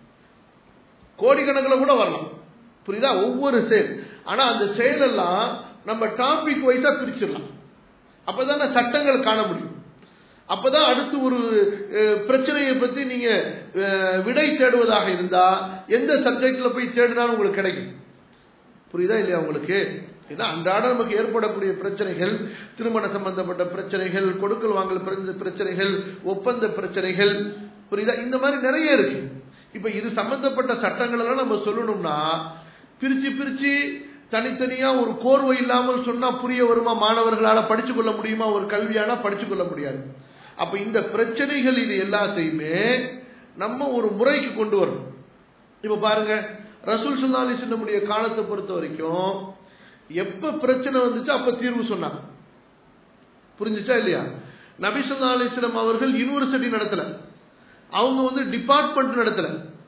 கோடிக்கணக்கில் கூட வரலாம் புரியுதா ஒவ்வொரு செயல் ஆனா அந்த செயலெல்லாம் நம்ம டாபிக் வைஸா பிரிச்சிடலாம் அப்பதானே சட்டங்கள் காண முடியும் அப்பதான் அடுத்து ஒரு பிரச்சனையை பத்தி நீங்க விடை தேடுவதாக இருந்தா எந்த சப்ஜெக்ட்ல போய் தேடினாலும் உங்களுக்கு கிடைக்கும் புரியுதா இல்லையா உங்களுக்கு ஏன்னா அன்றாட நமக்கு ஏற்படக்கூடிய பிரச்சனைகள் திருமண சம்பந்தப்பட்ட பிரச்சனைகள் கொடுக்கல் வாங்கல் பிரச்சனைகள் ஒப்பந்த பிரச்சனைகள் புரியுதா இந்த மாதிரி நிறைய இருக்கு இப்ப இது சம்பந்தப்பட்ட சட்டங்கள் எல்லாம் நம்ம சொல்லணும்னா பிரிச்சு பிரிச்சு தனித்தனியா ஒரு கோர்வை இல்லாமல் சொன்னா புரிய வருமா மாணவர்களால படிச்சு கொள்ள முடியுமா ஒரு கல்வியானா படிச்சு கொள்ள முடியாது அப்ப இந்த பிரச்சனைகள் இது எல்லாத்தையுமே நம்ம ஒரு முறைக்கு கொண்டு வரணும் இப்ப பாருங்க ரசூல் சுல்லா நம்முடைய காலத்தை பொறுத்த வரைக்கும் எப்ப பிரச்சனை வந்துச்சு அப்ப தீர்வு சொன்னாங்க புரிஞ்சுச்சா இல்லையா நபி சொல்லா அலிஸ்லாம் அவர்கள் யூனிவர்சிட்டி நடத்தல அவங்க வந்து டிபார்ட்மெண்ட் நடத்தல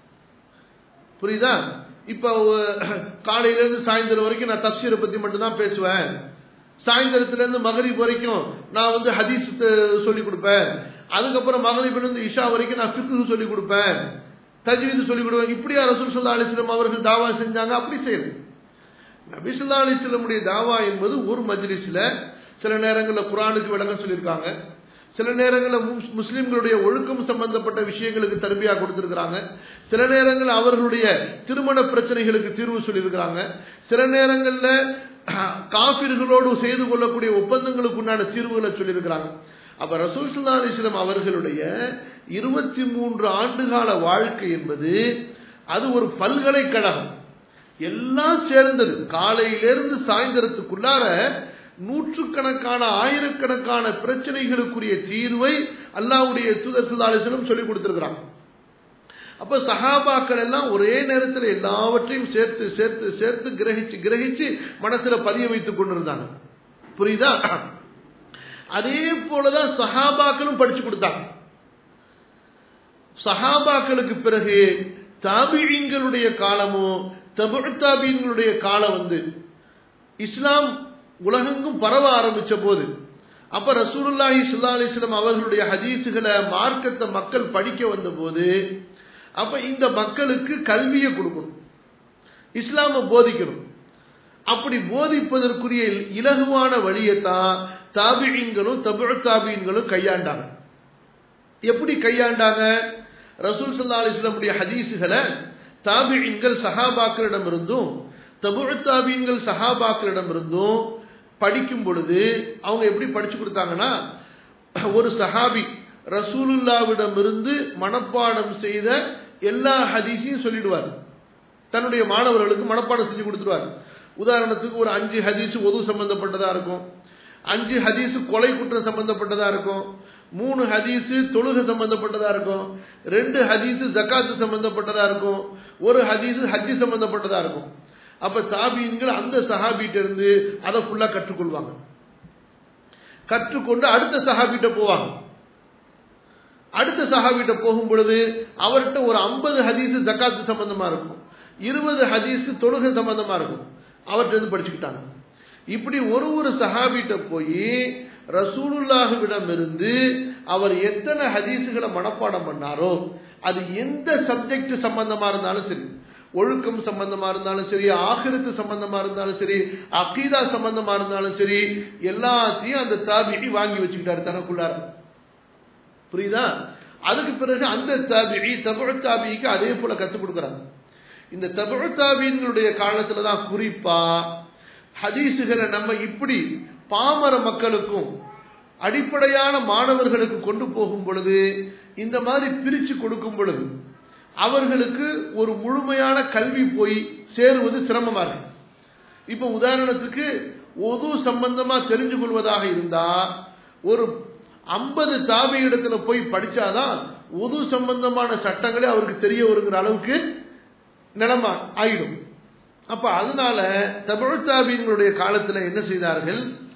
புரியுதா இப்ப காலையில இருந்து சாயந்தரம் வரைக்கும் நான் தப்சீரை பத்தி மட்டும் தான் பேசுவேன் சாயந்தரத்துல இருந்து மகரிப் வரைக்கும் நான் வந்து ஹதீஸ் சொல்லி கொடுப்பேன் அதுக்கப்புறம் மகரிப்ல இருந்து இஷா வரைக்கும் நான் ஃபிக்கு சொல்லி கொடுப்பேன் தஜ்வீது சொல்லி கொடுப்பேன் இப்படியா ரசூல் சல்லா அலிஸ்லம் அவர்கள் தாவா செஞ்சாங்க அப்படி செய்யணும் நபி சொல்லா அலிஸ்லமுடைய தாவா என்பது ஒரு மஜ்லிஸ்ல சில நேரங்களில் குரானுக்கு விளக்கம் சொல்லியிருக்காங்க சில நேரங்களில் முஸ்லிம்களுடைய ஒழுக்கம் சம்பந்தப்பட்ட விஷயங்களுக்கு தருமையாக கொடுத்திருக்கிறாங்க சில நேரங்களில் அவர்களுடைய திருமண பிரச்சனைகளுக்கு தீர்வு சொல்லியிருக்கிறாங்க சில நேரங்களில் காபிர்களோடு செய்து கொள்ளக்கூடிய ஒப்பந்தங்களுக்கு உண்டான தீர்வுகளை சொல்லியிருக்கிறாங்க அப்ப ரசூல் சுல்லா அலிஸ்லாம் அவர்களுடைய இருபத்தி மூன்று ஆண்டுகால வாழ்க்கை என்பது அது ஒரு பல்கலைக்கழகம் எல்லாம் சேர்ந்தது காலையிலிருந்து சாயந்தரத்துக்குள்ளார நூற்றுக்கணக்கான ஆயிரக்கணக்கான பிரச்சனைகளுக்குரிய தீர்வை அல்லாவுடைய தூதர் சுல்லாலிசனம் சொல்லிக் கொடுத்திருக்கிறாங்க அப்ப சகாபாக்கள் எல்லாம் ஒரே நேரத்தில் எல்லாவற்றையும் சேர்த்து சேர்த்து சேர்த்து கிரகிச்சு கிரகிச்சு மனசுல பதிய வைத்துக் கொண்டிருந்தாங்க புரியுதா அதே போலதான் சஹாபாக்களும் படிச்சு கொடுத்தாங்க சஹாபாக்களுக்கு பிறகு தாபிழிங்களுடைய காலமும் தபுத்தாபீன்களுடைய காலம் வந்து இஸ்லாம் உலகெங்கும் பரவ ஆரம்பிச்ச போது அப்ப ரசூலுல்லாஹி சுல்லா அலிஸ்லாம் அவர்களுடைய ஹதீஸுகளை மார்க்கத்தை மக்கள் படிக்க வந்த போது அப்ப இந்த மக்களுக்கு கல்வியை கொடுக்கணும் இஸ்லாம போதிக்கணும் அப்படி போதிப்பதற்குரிய இலகுவான வழியைத்தான் தாபியங்களும் தபு தாபியங்களும் கையாண்டாங்க எப்படி கையாண்டாங்க ரசூல் சல்லா அலிஸ்லமுடைய ஹதீஸுகளை தாபியங்கள் சஹாபாக்களிடம் இருந்தும் தபு தாபியங்கள் சஹாபாக்களிடம் இருந்தும் படிக்கும் பொழுது அவங்க எப்படி படிச்சு கொடுத்தாங்கன்னா ஒரு சஹாபி ரசூலுல்லாவிடம் இருந்து மனப்பாடம் செய்த எல்லா ஹதீஸையும் சொல்லிடுவார் தன்னுடைய மாணவர்களுக்கு மனப்பாடம் செஞ்சு கொடுத்துருவார் உதாரணத்துக்கு ஒரு அஞ்சு ஹதீஸ் ஒது சம்பந்தப்பட்டதா இருக்கும் அஞ்சு ஹதீஸ் கொலை குற்றம் சம்பந்தப்பட்டதா இருக்கும் மூணு ஹதீஸ் தொழுக சம்பந்தப்பட்டதா இருக்கும் ரெண்டு ஹதீஸ் ஜக்காத்து சம்பந்தப்பட்டதா இருக்கும் ஒரு ஹதீஸ் ஹஜ்ஜி சம்பந்தப்பட்டதா இருக்கும் அப்ப தாபீன்கள் அந்த சஹாபிட்ட இருந்து அதை ஃபுல்லா கற்றுக்கொள்வாங்க கற்றுக்கொண்டு அடுத்த சஹாபிட்ட போவாங்க அடுத்த சஹாபிட்ட போகும் பொழுது அவர்கிட்ட ஒரு ஐம்பது ஹதீஸ் ஜக்காத்து சம்பந்தமா இருக்கும் இருபது ஹதீஸ் தொழுகை சம்பந்தமா இருக்கும் அவர்கிட்ட இருந்து படிச்சுக்கிட்டாங்க இப்படி ஒரு ஒரு சஹாபிட்ட போய் ரசூலுல்லாஹுவிடம் இருந்து அவர் எத்தனை ஹதீஸுகளை மனப்பாடம் பண்ணாரோ அது எந்த சப்ஜெக்ட் சம்பந்தமா இருந்தாலும் சரி ஒழுக்கம் சம்பந்தமா இருந்தாலும் சரி ஆகிரத்து சம்பந்தமா இருந்தாலும் சரி அகீதா சம்பந்தமா இருந்தாலும் சரி எல்லாத்தையும் அந்த தாபிக்கு வாங்கி வச்சுக்கிட்டாரு தனக்குள்ளார புரியுதா அதுக்கு பிறகு அந்த தாபிகி தபுழ தாபிக்கு அதே போல கத்துக் கொடுக்குறாங்க இந்த தபுழ தாபியினுடைய காலத்துல தான் குறிப்பா ஹதீசுகளை நம்ம இப்படி பாமர மக்களுக்கும் அடிப்படையான மாணவர்களுக்கு கொண்டு போகும் பொழுது இந்த மாதிரி பிரிச்சு கொடுக்கும் பொழுது அவர்களுக்கு ஒரு முழுமையான கல்வி போய் சேருவது சிரமமா இருக்கு இப்ப உதாரணத்துக்கு ஒது சம்பந்தமா தெரிஞ்சு கொள்வதாக இருந்தா ஒரு ஐம்பது தாபி இடத்துல போய் படிச்சாதான் ஒது சம்பந்தமான சட்டங்களே அவருக்கு தெரிய வருங்கிற அளவுக்கு நிலைமை ஆயிடும் அப்ப அதனால தமிழ் தாபியினுடைய காலத்துல என்ன செய்தார்கள்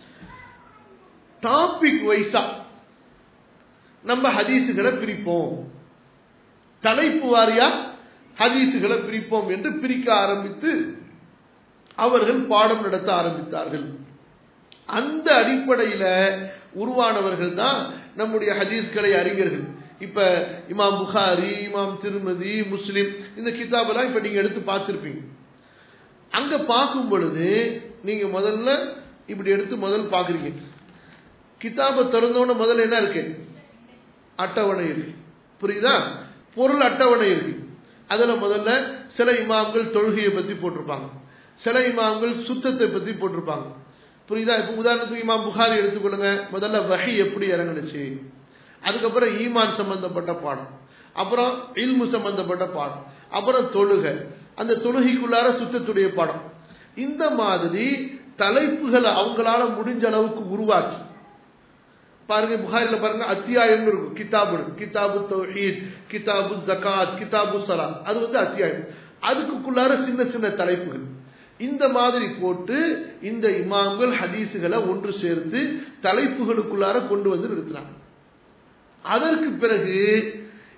டாபிக் வைஸா நம்ம ஹதீசுகளை பிரிப்போம் தலைப்பு வாரியா ஹதீசுகளை பிரிப்போம் என்று பிரிக்க ஆரம்பித்து அவர்கள் பாடம் நடத்த ஆரம்பித்தார்கள் அந்த அடிப்படையில உருவானவர்கள் தான் நம்முடைய ஹதீஸ்களை அறிஞர்கள் இப்ப இமாம் புகாரி இமாம் திருமதி முஸ்லிம் இந்த கிதாபெல்லாம் இப்ப நீங்க எடுத்து பார்த்திருப்பீங்க அங்க பார்க்கும் பொழுது நீங்க முதல்ல இப்படி எடுத்து முதல் பாக்குறீங்க கிதாபை திறந்தோன்னு முதல்ல என்ன இருக்கு அட்டவணை இருக்கு புரியுதா பொருள் அட்டவணை இருக்கு அதுல முதல்ல சில இமாம்கள் தொழுகையை பத்தி போட்டிருப்பாங்க சில இமாம்கள் சுத்தத்தை பத்தி போட்டிருப்பாங்க புரியுதா இப்ப உதாரணத்துக்கு இமாம் புகாரி எடுத்துக்கொள்ளுங்க முதல்ல வகை எப்படி இறங்குனுச்சு அதுக்கப்புறம் ஈமான் சம்பந்தப்பட்ட பாடம் அப்புறம் இல்மு சம்பந்தப்பட்ட பாடம் அப்புறம் தொழுகை அந்த தொழுகைக்குள்ளார சுத்தத்துடைய பாடம் இந்த மாதிரி தலைப்புகளை அவங்களால முடிஞ்ச அளவுக்கு உருவாக்கி பாருங்க புகாரில பாருங்க அத்தியாயம் இருக்கும் கிதாபு கிதாபு தௌஹீத் கிதாபு ஜகாத் கிதாபு சலா அது வந்து அத்தியாயம் அதுக்குள்ளார சின்ன சின்ன தலைப்புகள் இந்த மாதிரி போட்டு இந்த இமாம்கள் ஹதீஸுகளை ஒன்று சேர்த்து தலைப்புகளுக்குள்ளார கொண்டு வந்து நிறுத்தினாங்க அதற்கு பிறகு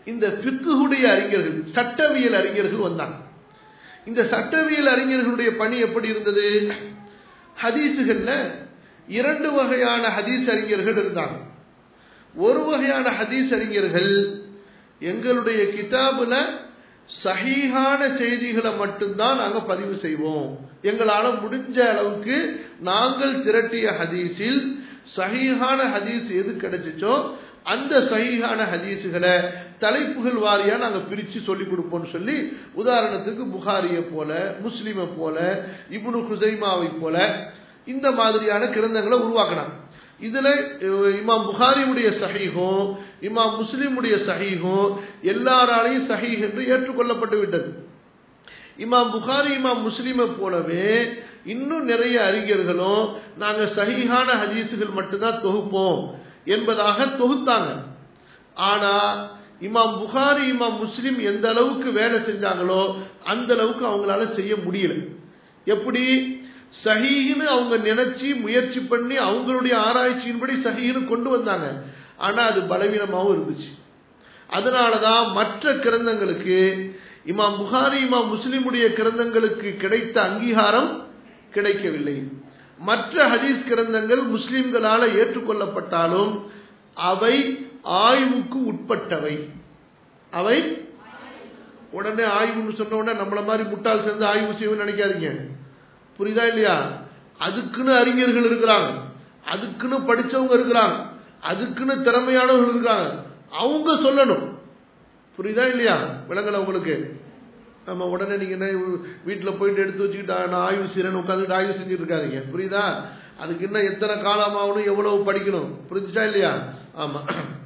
இந்த பிக்குடைய அறிஞர்கள் சட்டவியல் அறிஞர்கள் வந்தாங்க இந்த சட்டவியல் அறிஞர்களுடைய பணி எப்படி இருந்தது ஹதீஸுகள்ல இரண்டு வகையான ஹதீஸ் அறிஞர்கள் இருந்தாங்க ஒரு வகையான ஹதீஸ் அறிஞர்கள் எங்களுடைய கிதாபுல சஹீஹான செய்திகளை மட்டும்தான் நாங்க பதிவு செய்வோம் எங்களால முடிஞ்ச அளவுக்கு நாங்கள் திரட்டிய ஹதீஸில் சஹீஹான ஹதீஸ் எது கிடைச்சிச்சோ அந்த சஹீஹான ஹதீஸுகளை தலைப்புகள் வாரியா நாங்க பிரிச்சு சொல்லி கொடுப்போம்னு சொல்லி உதாரணத்துக்கு புகாரியை போல முஸ்லிமை போல இப்னு குசைமாவை போல இந்த மாதிரியான கிரந்தங்களை உருவாக்கினாங்க இதுல இமாம் புகாரியுடைய சஹீஹும் இமாம் முஸ்லிமுடைய சஹீஹும் எல்லாராலையும் சஹீஹ் என்று ஏற்றுக்கொள்ளப்பட்டு விட்டது இமாம் புகாரி இமாம் முஸ்லிமை போலவே இன்னும் நிறைய அறிஞர்களும் நாங்க சஹீஹான ஹதீஸுகள் மட்டும்தான் தொகுப்போம் என்பதாக தொகுத்தாங்க ஆனா இமாம் புகாரி இமாம் முஸ்லிம் எந்த அளவுக்கு வேலை செஞ்சாங்களோ அந்த அளவுக்கு அவங்களால செய்ய முடியல எப்படி சஹீன்னு அவங்க நினைச்சு முயற்சி பண்ணி அவங்களுடைய ஆராய்ச்சியின்படி சஹீன்னு கொண்டு வந்தாங்க ஆனா அது பலவீனமாகவும் இருந்துச்சு அதனாலதான் மற்ற கிரந்தங்களுக்கு இமாம் புகாரி இமாம் முஸ்லிமுடைய கிரந்தங்களுக்கு கிடைத்த அங்கீகாரம் கிடைக்கவில்லை மற்ற ஹதீஸ் கிரந்தங்கள் முஸ்லிம்களால ஏற்றுக்கொள்ளப்பட்டாலும் அவை ஆய்வுக்கு உட்பட்டவை அவை உடனே ஆய்வுன்னு சொன்ன உடனே நம்மள மாதிரி முட்டாள் சேர்ந்து ஆய்வு செய்வோம்னு நினைக்காதீங்க புரியுதா இல்லையா அதுக்குன்னு அறிஞர்கள் இருக்கிறாங்க அதுக்குன்னு படிச்சவங்க இருக்கிறாங்க அதுக்குன்னு திறமையானவர்கள் இருக்காங்க அவங்க சொல்லணும் புரியுதா இல்லையா விளங்கல உங்களுக்கு நம்ம உடனே நீங்க என்ன வீட்டில் போயிட்டு எடுத்து வச்சுக்கிட்டு நான் ஆய்வு செய்யறேன்னு உட்காந்துட்டு ஆய்வு செஞ்சுட்டு இருக்காதீங்க புரியுதா அதுக்கு இன்னும் எத்தனை காலம் ஆகணும் எவ்வளவு படிக்கணும் புரிஞ்சுச்சா இல்லையா ஆமா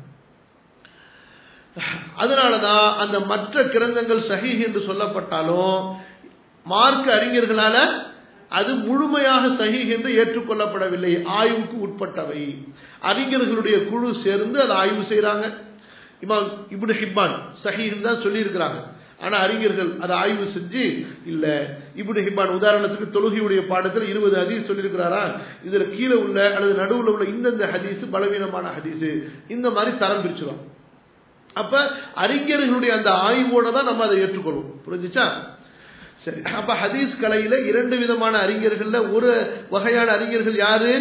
அதனாலதான் அந்த மற்ற கிரந்தங்கள் சஹி என்று சொல்லப்பட்டாலும் மார்க்க அறிஞர்களால அது முழுமையாக சஹி என்று ஏற்றுக்கொள்ளப்படவில்லை ஆய்வுக்கு உட்பட்டவை அறிஞர்களுடைய குழு சேர்ந்து அதை ஆய்வு செய்யறாங்க இமாம் இப்னு ஹிப்பான் சஹீஹ் தான் சொல்லியிருக்கிறாங்க ஆனா அறிஞர்கள் அதை ஆய்வு செஞ்சு இல்ல இப்னு ஹிப்பான் உதாரணத்துக்கு தொழுகையுடைய பாடத்தில் இருபது ஹதீஸ் சொல்லியிருக்கிறாரா இதுல கீழே உள்ள அல்லது நடுவில் உள்ள இந்தந்த ஹதீஸ் பலவீனமான ஹதீஸ் இந்த மாதிரி தரம் பிரிச்சிடும் அப்ப அறிஞர்களுடைய அந்த ஆய்வோட தான் நம்ம அதை ஏற்றுக்கொள்வோம் புரிஞ்சுச்சா சரி அப்ப ஹதீஸ் கலையில இரண்டு விதமான அறிஞர்கள்ல ஒரு வகையான அறிஞர்கள் யாரு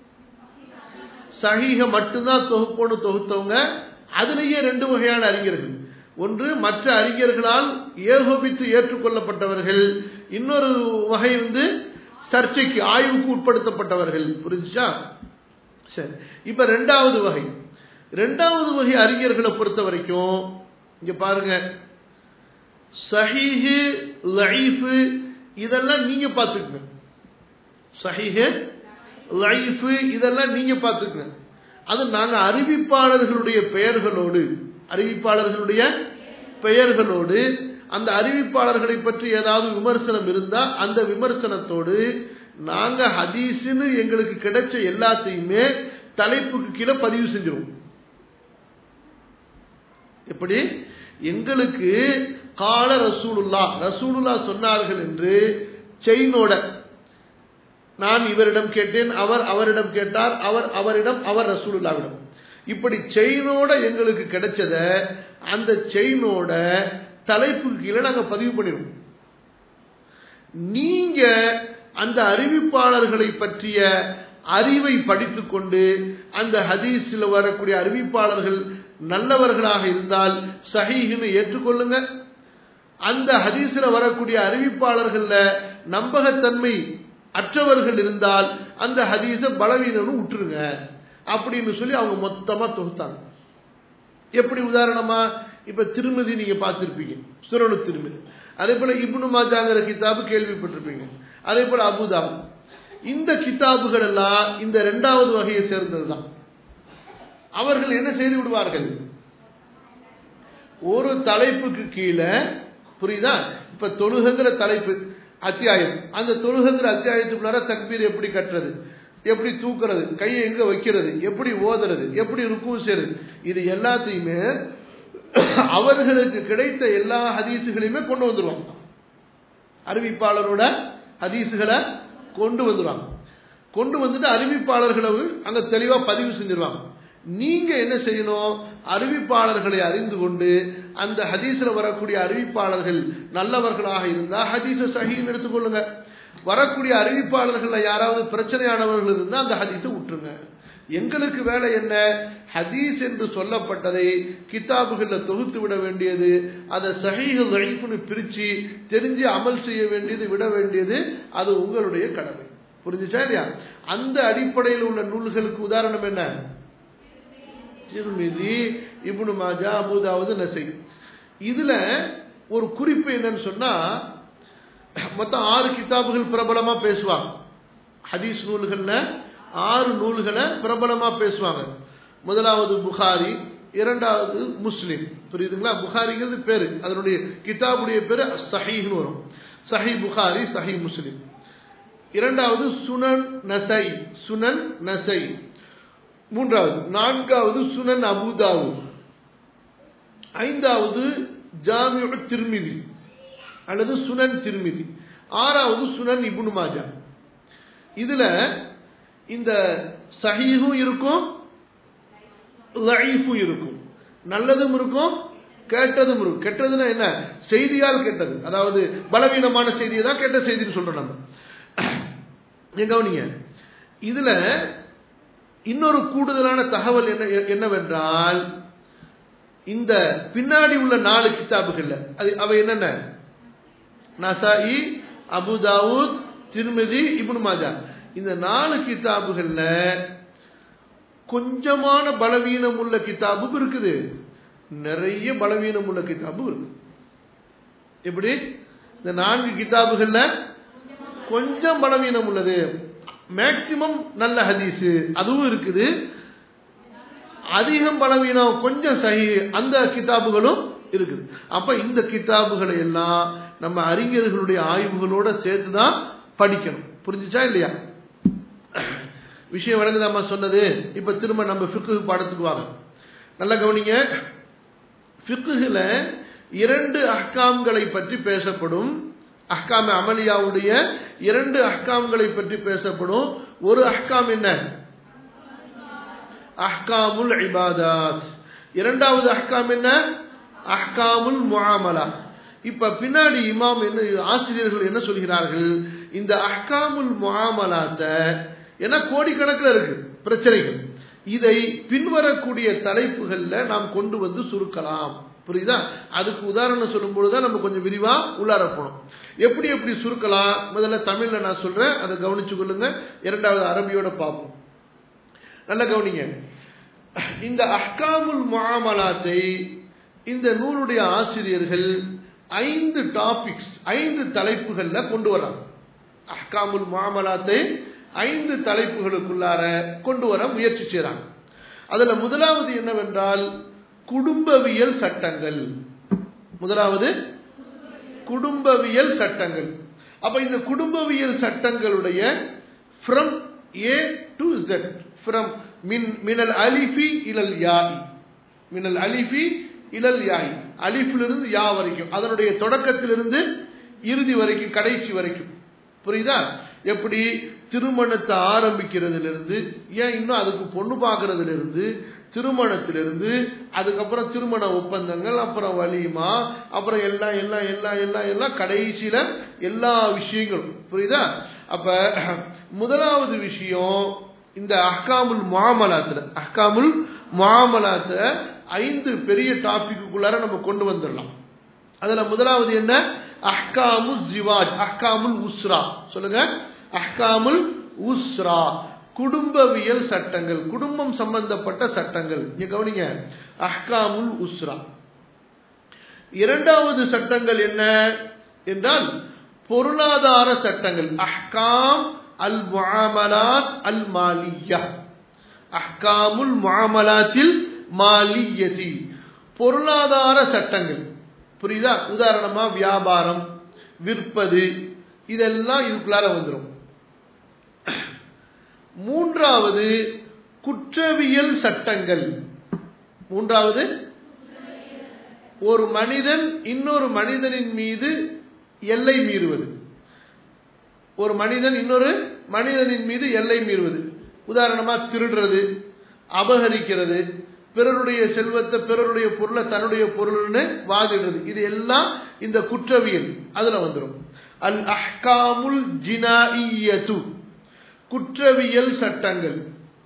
சஹீக மட்டும்தான் தொகுப்போன்னு தொகுத்தவங்க அதுலேயே ரெண்டு வகையான அறிஞர்கள் ஒன்று மற்ற அறிஞர்களால் ஏகோபித்து ஏற்றுக்கொள்ளப்பட்டவர்கள் இன்னொரு வகை வந்து சர்ச்சைக்கு ஆய்வுக்கு உட்படுத்தப்பட்டவர்கள் புரிஞ்சுச்சா சரி இப்ப ரெண்டாவது வகை ரெண்டாவது வகை அறிஞர்களை பொறுத்த வரைக்கும் இங்க பாருங்க சஹீஹு லைஃபு இதெல்லாம் நீங்க பார்த்துக்குங்க சஹீஹு லைஃபு இதெல்லாம் நீங்க பார்த்துக்குங்க அது நாங்க அறிவிப்பாளர்களுடைய பெயர்களோடு அறிவிப்பாளர்களுடைய பெயர்களோடு அந்த அறிவிப்பாளர்களை பற்றி ஏதாவது விமர்சனம் இருந்தா அந்த விமர்சனத்தோடு நாங்க ஹதீஸ்னு எங்களுக்கு கிடைச்ச எல்லாத்தையுமே தலைப்புக்கு கீழே பதிவு செஞ்சிருவோம் எப்படி எங்களுக்கு கால ரசூலுல்லா ரசூலுல்லா சொன்னார்கள் என்று செயினோட நான் இவரிடம் கேட்டேன் அவர் அவரிடம் கேட்டார் அவர் அவரிடம் அவர் ரசூலுல்லாவிடம் இப்படி செயினோட எங்களுக்கு கிடைச்சத அந்த செயினோட தலைப்புக்கு கீழே நாங்க பதிவு பண்ணிடுவோம் நீங்க அந்த அறிவிப்பாளர்களை பற்றிய அறிவை படித்துக்கொண்டு அந்த ஹதீஸில் வரக்கூடிய அறிவிப்பாளர்கள் நல்லவர்களாக இருந்தால் சஹீஹ்னு ஏற்றுக்கொள்ளுங்க அந்த ஹதீஸில் வரக்கூடிய அறிவிப்பாளர்கள்ல நம்பகத்தன்மை அற்றவர்கள் இருந்தால் அந்த ஹதீஸ பலவீனம்னு விட்டுருங்க அப்படின்னு சொல்லி அவங்க மொத்தமா தொகுத்தாங்க எப்படி உதாரணமா இப்ப திருமதி நீங்க பார்த்திருப்பீங்க சுரணு திருமதி அதே போல இப்னு மாஜாங்கிற கிதாபு கேள்விப்பட்டிருப்பீங்க அதே போல அபுதாபு இந்த கிதாபுகள் எல்லாம் இந்த இரண்டாவது வகையை சேர்ந்ததுதான் அவர்கள் என்ன செய்து விடுவார்கள் ஒரு தலைப்புக்கு கீழே புரியுதா இப்ப தொழுகங்கிற தலைப்பு அத்தியாயம் அந்த தொழுகங்கிற அத்தியாயத்துக்குள்ளார தக்பீர் எப்படி கட்டுறது எப்படி தூக்குறது கையை எங்க வைக்கிறது எப்படி ஓதுறது எப்படி ருக்கு செய்யறது இது எல்லாத்தையுமே அவர்களுக்கு கிடைத்த எல்லா ஹதீசுகளையுமே கொண்டு வந்துருவாங்க அறிவிப்பாளரோட ஹதீசுகளை கொண்டு வந்துருவாங்க கொண்டு வந்துட்டு அறிவிப்பாளர்களை அங்க தெளிவா பதிவு செஞ்சிருவாங்க நீங்க என்ன செய்யணும் அறிவிப்பாளர்களை அறிந்து கொண்டு அந்த ஹதீஸ்ல வரக்கூடிய அறிவிப்பாளர்கள் நல்லவர்களாக இருந்தா ஹதீஸ சஹீன்னு எடுத்துக்கொள்ளுங்க வரக்கூடிய அறிவிப்பாளர்கள்ல யாராவது பிரச்சனையானவர்கள் இருந்தா அந்த ஹதீஸை விட்டுருங்க எங்களுக்கு வேலை என்ன ஹதீஸ் என்று சொல்லப்பட்டதை கிதாபுகள்ல தொகுத்து விட வேண்டியது அதை சஹீஹ் லைஃப்னு பிரிச்சு தெரிஞ்சு அமல் செய்ய வேண்டியது விட வேண்டியது அது உங்களுடைய கடமை புரிஞ்சுச்சா இல்லையா அந்த அடிப்படையில் உள்ள நூல்களுக்கு உதாரணம் என்ன திருமிதி இப்னு மாஜா அபுதாவது நசை இதுல ஒரு குறிப்பு என்னன்னு சொன்னா மொத்தம் ஆறு கிதாபுகள் பிரபலமா பேசுவாங்க ஹதீஸ் நூல்கள்ல ஆறு நூல்களை பிரபலமா பேசுவாங்க முதலாவது புகாரி இரண்டாவது முஸ்லிம் புரியுதுங்களா புகாரிங்கிறது பேரு அதனுடைய கிதாபுடைய பேரு சஹீஹ்னு வரும் சஹி புகாரி சஹி முஸ்லிம் இரண்டாவது சுனன் நசை சுனன் நசை மூன்றாவது நான்காவது சுனன் அபுதாவு ஐந்தாவது ஜாமிய திருமிதி அல்லது சுனன் திருமிதி ஆறாவது சுனன் இபுனு மாஜா இதுல இந்த சஹீஹும் இருக்கும் லைஃபும் இருக்கும் நல்லதும் இருக்கும் கேட்டதும் இருக்கும் கெட்டதுன்னா என்ன செய்தியால் கெட்டது அதாவது பலவீனமான செய்தியை தான் கெட்ட செய்தின்னு சொல்றோம் நம்ம நீங்க கவனிங்க இதுல இன்னொரு கூடுதலான தகவல் என்ன என்னவென்றால் இந்த பின்னாடி உள்ள நாலு கிதாபுகள்ல அது அவை என்னென்ன நசாயி அபுதாவுத் திருமதி இப்னு மாஜா இந்த நாலு கிதாபுகள்ல கொஞ்சமான பலவீனம் உள்ள கிதாபும் இருக்குது நிறைய பலவீனம் உள்ள கிதாபும் இருக்கு எப்படி இந்த நான்கு கிதாபுகள்ல கொஞ்சம் பலவீனம் உள்ளது மேக்சிமம் நல்ல ஹதீஸ் அதுவும் இருக்குது அதிகம் பலவீனம் கொஞ்சம் சஹி அந்த கிதாபுகளும் இருக்குது அப்ப இந்த கிதாபுகளை எல்லாம் நம்ம அறிஞர்களுடைய ஆய்வுகளோட சேர்த்து தான் படிக்கணும் புரிஞ்சுச்சா இல்லையா விஷயம் விளங்குதாமா சொன்னது இப்ப திரும்ப நம்ம ஃபிக்கு பாடத்துக்கு வாங்க நல்லா கவனிங்க ஃபிக்குல இரண்டு அஹ்காம்களை பற்றி பேசப்படும் அஹ்காம் அமலியாவுடைய இரண்டு அஹ்காம்களை பற்றி பேசப்படும் ஒரு அஹ்காம் என்ன அஹ்காமுல் இபாதாத் இரண்டாவது அஹ்காம் என்ன அஹ்காமுல் முஆமலா இப்ப பின்னாடி இமாம் என்ன ஆசிரியர்கள் என்ன சொல்கிறார்கள் இந்த அஹ்காமுல் முஆமலாத்த ஏன்னா கோடிக்கணக்கில் இருக்கு பிரச்சனைகள் இதை பின்வரக்கூடிய தலைப்புகள்ல நாம் கொண்டு வந்து சுருக்கலாம் புரியுதா அதுக்கு உதாரணம் சொல்லும் பொழுதுதான் நம்ம கொஞ்சம் விரிவா உள்ளார போனோம் எப்படி எப்படி சுருக்கலாம் முதல்ல தமிழ்ல நான் சொல்றேன் அதை கவனிச்சு கொள்ளுங்க இரண்டாவது அரபியோட பார்ப்போம் நல்ல கவனிங்க இந்த அஹ்காமுல் முஆமலாத்தை இந்த நூலுடைய ஆசிரியர்கள் ஐந்து டாபிக்ஸ் ஐந்து தலைப்புகள்ல கொண்டு வர்றாங்க அஹ்காமுல் முஆமலாத்தை ஐந்து தலைப்புகளுக்குள்ளார கொண்டு வர முயற்சி செய்றாங்க அதுல முதலாவது என்னவென்றால் குடும்பவியல் சட்டங்கள் முதலாவது குடும்பவியல் சட்டங்கள் அப்ப இந்த குடும்பவியல் சட்டங்களுடைய from A to Z from மின் மினல் அலிஃபி இலல் யாய் மினல் அலிஃபி இலல் யாய் அலிஃபிலிருந்து யா வரைக்கும் அதனுடைய தொடக்கத்திலிருந்து இறுதி வரைக்கும் கடைசி வரைக்கும் புரியுதா எப்படி திருமணத்தை ஆரம்பிக்கிறதுல ஏன் இன்னும் அதுக்கு பொண்ணு பார்க்கறதுல இருந்து திருமணத்திலிருந்து அதுக்கப்புறம் திருமண ஒப்பந்தங்கள் அப்புறம் வலிமா அப்புறம் எல்லாம் எல்லாம் எல்லாம் எல்லாம் எல்லாம் கடைசியில எல்லா விஷயங்களும் புரியுதா அப்ப முதலாவது விஷயம் இந்த அஹ்காமுல் மாமலாத்துல அஹ்காமுல் மாமலாத்துல ஐந்து பெரிய டாபிக்குள்ளார நம்ம கொண்டு வந்துடலாம் அதுல முதலாவது என்ன அஹ்காமு ஜிவாஜ் அஹ்காமுல் உஸ்ரா சொல்லுங்க அஹ்காமுல் உஸ்ரா குடும்பவியல் சட்டங்கள் குடும்பம் சம்பந்தப்பட்ட சட்டங்கள் நீங்க கவனிங்க அஹ்காமுல் உஸ்ரா இரண்டாவது சட்டங்கள் என்ன என்றால் பொருளாதார சட்டங்கள் அஹ்காம் அல் முஆமலாத் அல் மாலியா அஹ்காமுல் முஆமலாத்தில் மாலியதி பொருளாதார சட்டங்கள் புரியுதா உதாரணமா வியாபாரம் விற்பது இதெல்லாம் இதுக்குள்ளார வந்துடும் மூன்றாவது குற்றவியல் சட்டங்கள் மூன்றாவது ஒரு மனிதன் இன்னொரு மனிதனின் மீது எல்லை மீறுவது ஒரு மனிதன் இன்னொரு மனிதனின் மீது எல்லை மீறுவது உதாரணமா திருடுறது அபகரிக்கிறது பிறருடைய செல்வத்தை பிறருடைய பொருளை தன்னுடைய பொருள்னு வாதிடுறது இது எல்லாம் இந்த குற்றவியல் அதுல வந்துடும் அல் அஹ்காமுல் ஜினாஇயத்து குற்றவியல் சட்டங்கள்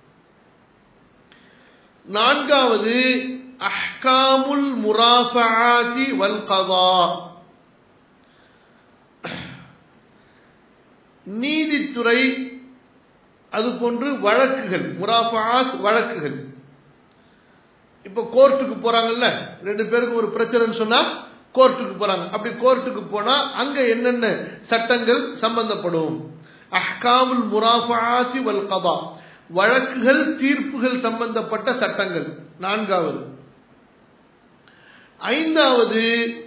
நான்காவது அஹ்காமுல் முராஃபாதி வல் கதா நீதித்துறை அதுபோன்று வழக்குகள் முராஃபாத் வழக்குகள் இப்ப கோர்ட்டுக்கு போறாங்கல்ல ரெண்டு பேருக்கு ஒரு பிரச்சனைன்னு சொன்னா கோர்ட்டுக்கு போறாங்க அப்படி கோர்ட்டுக்கு போனா அங்க என்னென்ன சட்டங்கள் சம்பந்தப்படும் அஹ்காமுல் முராஃபாத்தி வல் கதா வழக்குகள் தீர்ப்புகள் சம்பந்தப்பட்ட சட்டங்கள் நான்காவது ஐந்தாவது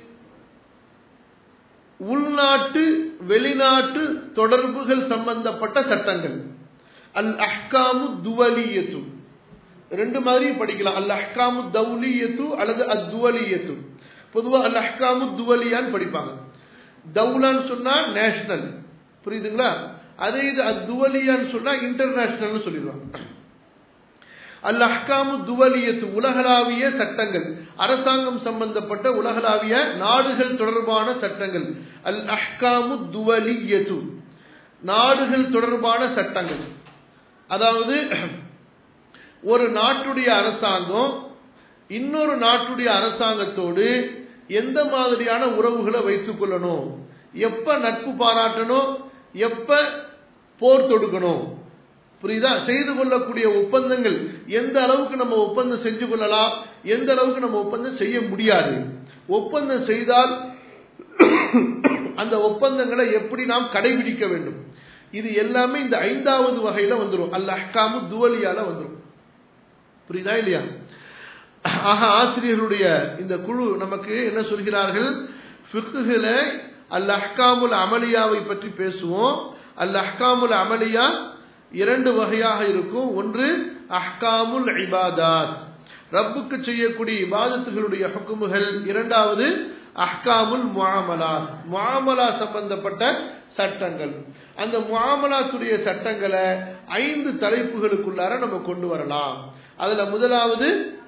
உள்நாட்டு வெளிநாட்டு தொடர்புகள் சம்பந்தப்பட்ட சட்டங்கள் அல் அஹ்காமு துவலியத்து ரெண்டு மாதிரி படிக்கலாம் அல் அஹ்காமு தௌலியத்து அல்லது அத்துவலியத்து பொதுவாக அல் அஹ்காமு துவலியான்னு படிப்பாங்க தௌலான்னு சொன்னா நேஷனல் புரியுதுங்களா அதே இது அத்துவலியான்னு சொன்னா இன்டர்நேஷனல் சொல்லிடுவாங்க அல் அஹ்காமு துவலியத்து உலகளாவிய சட்டங்கள் அரசாங்கம் சம்பந்தப்பட்ட உலகளாவிய நாடுகள் தொடர்பான சட்டங்கள் அல் அஹ்காமு துவலியத்து நாடுகள் தொடர்பான சட்டங்கள் அதாவது ஒரு நாட்டுடைய அரசாங்கம் இன்னொரு நாட்டுடைய அரசாங்கத்தோடு எந்த மாதிரியான உறவுகளை வைத்துக் கொள்ளணும் எப்ப நட்பு பாராட்டணும் எப்ப போர் தொடுக்கணும் புரியுதா செய்து கொள்ளக்கூடிய ஒப்பந்தங்கள் எந்த அளவுக்கு நம்ம ஒப்பந்தம் செஞ்சு கொள்ளலாம் எந்த அளவுக்கு நம்ம ஒப்பந்தம் செய்ய முடியாது ஒப்பந்தம் செய்தால் அந்த ஒப்பந்தங்களை எப்படி நாம் கடைபிடிக்க வேண்டும் இது எல்லாமே இந்த ஐந்தாவது வகையில வந்துடும் அல்ல அஹ்காமு துவலியால வந்துடும் புரியுதா இல்லையா ஆக ஆசிரியர்களுடைய இந்த குழு நமக்கு என்ன சொல்கிறார்கள் ஃபிக்குல அல் அஹ்காமுல் அமலியாவை பற்றி பேசுவோம் அல் அஹ்காமுல் அமலியா இரண்டு வகையாக இருக்கும் ஒன்று அஹ்காமுல் இபாதாத் ரப்புக்கு செய்யக்கூடிய இபாதத்துகளுடைய ஹுக்குமுகள் இரண்டாவது அஹ்காமுல் முஆமலாத் முஆமலா சம்பந்தப்பட்ட சட்டங்கள் அந்த முஆமலாத்துடைய சட்டங்களை ஐந்து தலைப்புகளுக்குள்ளார நம்ம கொண்டு வரலாம் அதுல முதலாவது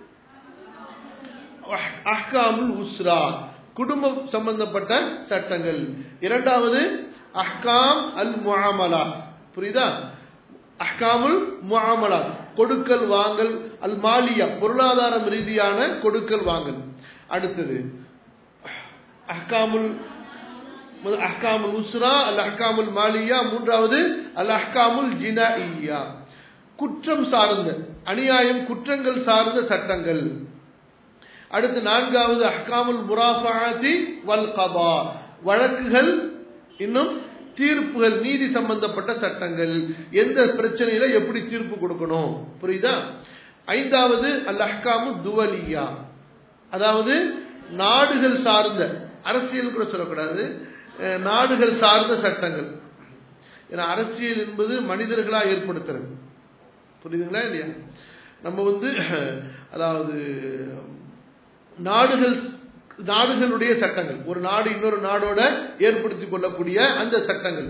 அஹ்காமுல் உஸ்ரா குடும்பம் சம்பந்தப்பட்ட சட்டங்கள் இரண்டாவது அஹ்காம் அல் முஆமலா புரியுதா அஹ்காமுல் முஆமலா கொடுக்கல் வாங்கல் அல் மாலியா பொருளாதாரம் ரீதியான கொடுக்கல் வாங்கல் அடுத்தது அஹ்காமுல் அஹ்காமுல் உஸ்ரா அல் அஹ்காமுல் மாலியா மூன்றாவது அல் அஹ்காமுல் ஜினாஇயா குற்றம் சார்ந்த அநியாயம் குற்றங்கள் சார்ந்த சட்டங்கள் அடுத்து நான்காவது அஹ்காமுல் முராஃபாத்தி வல் கபா வழக்குகள் இன்னும் தீர்ப்புகள் நீதி சம்பந்தப்பட்ட சட்டங்கள் எந்த பிரச்சனையில எப்படி தீர்ப்பு கொடுக்கணும் புரியுதா ஐந்தாவது அல் அஹ்காமு துவலியா அதாவது நாடுகள் சார்ந்த அரசியல் கூட சொல்லக்கூடாது நாடுகள் சார்ந்த சட்டங்கள் ஏன்னா அரசியல் என்பது மனிதர்களா ஏற்படுத்துறது புரியுதுங்களா இல்லையா நம்ம வந்து அதாவது நாடுகள் நாடுகளுடைய சட்டங்கள் ஒரு நாடு இன்னொரு நாடோட ஏற்படுத்திக் கொள்ளக்கூடிய அந்த சட்டங்கள்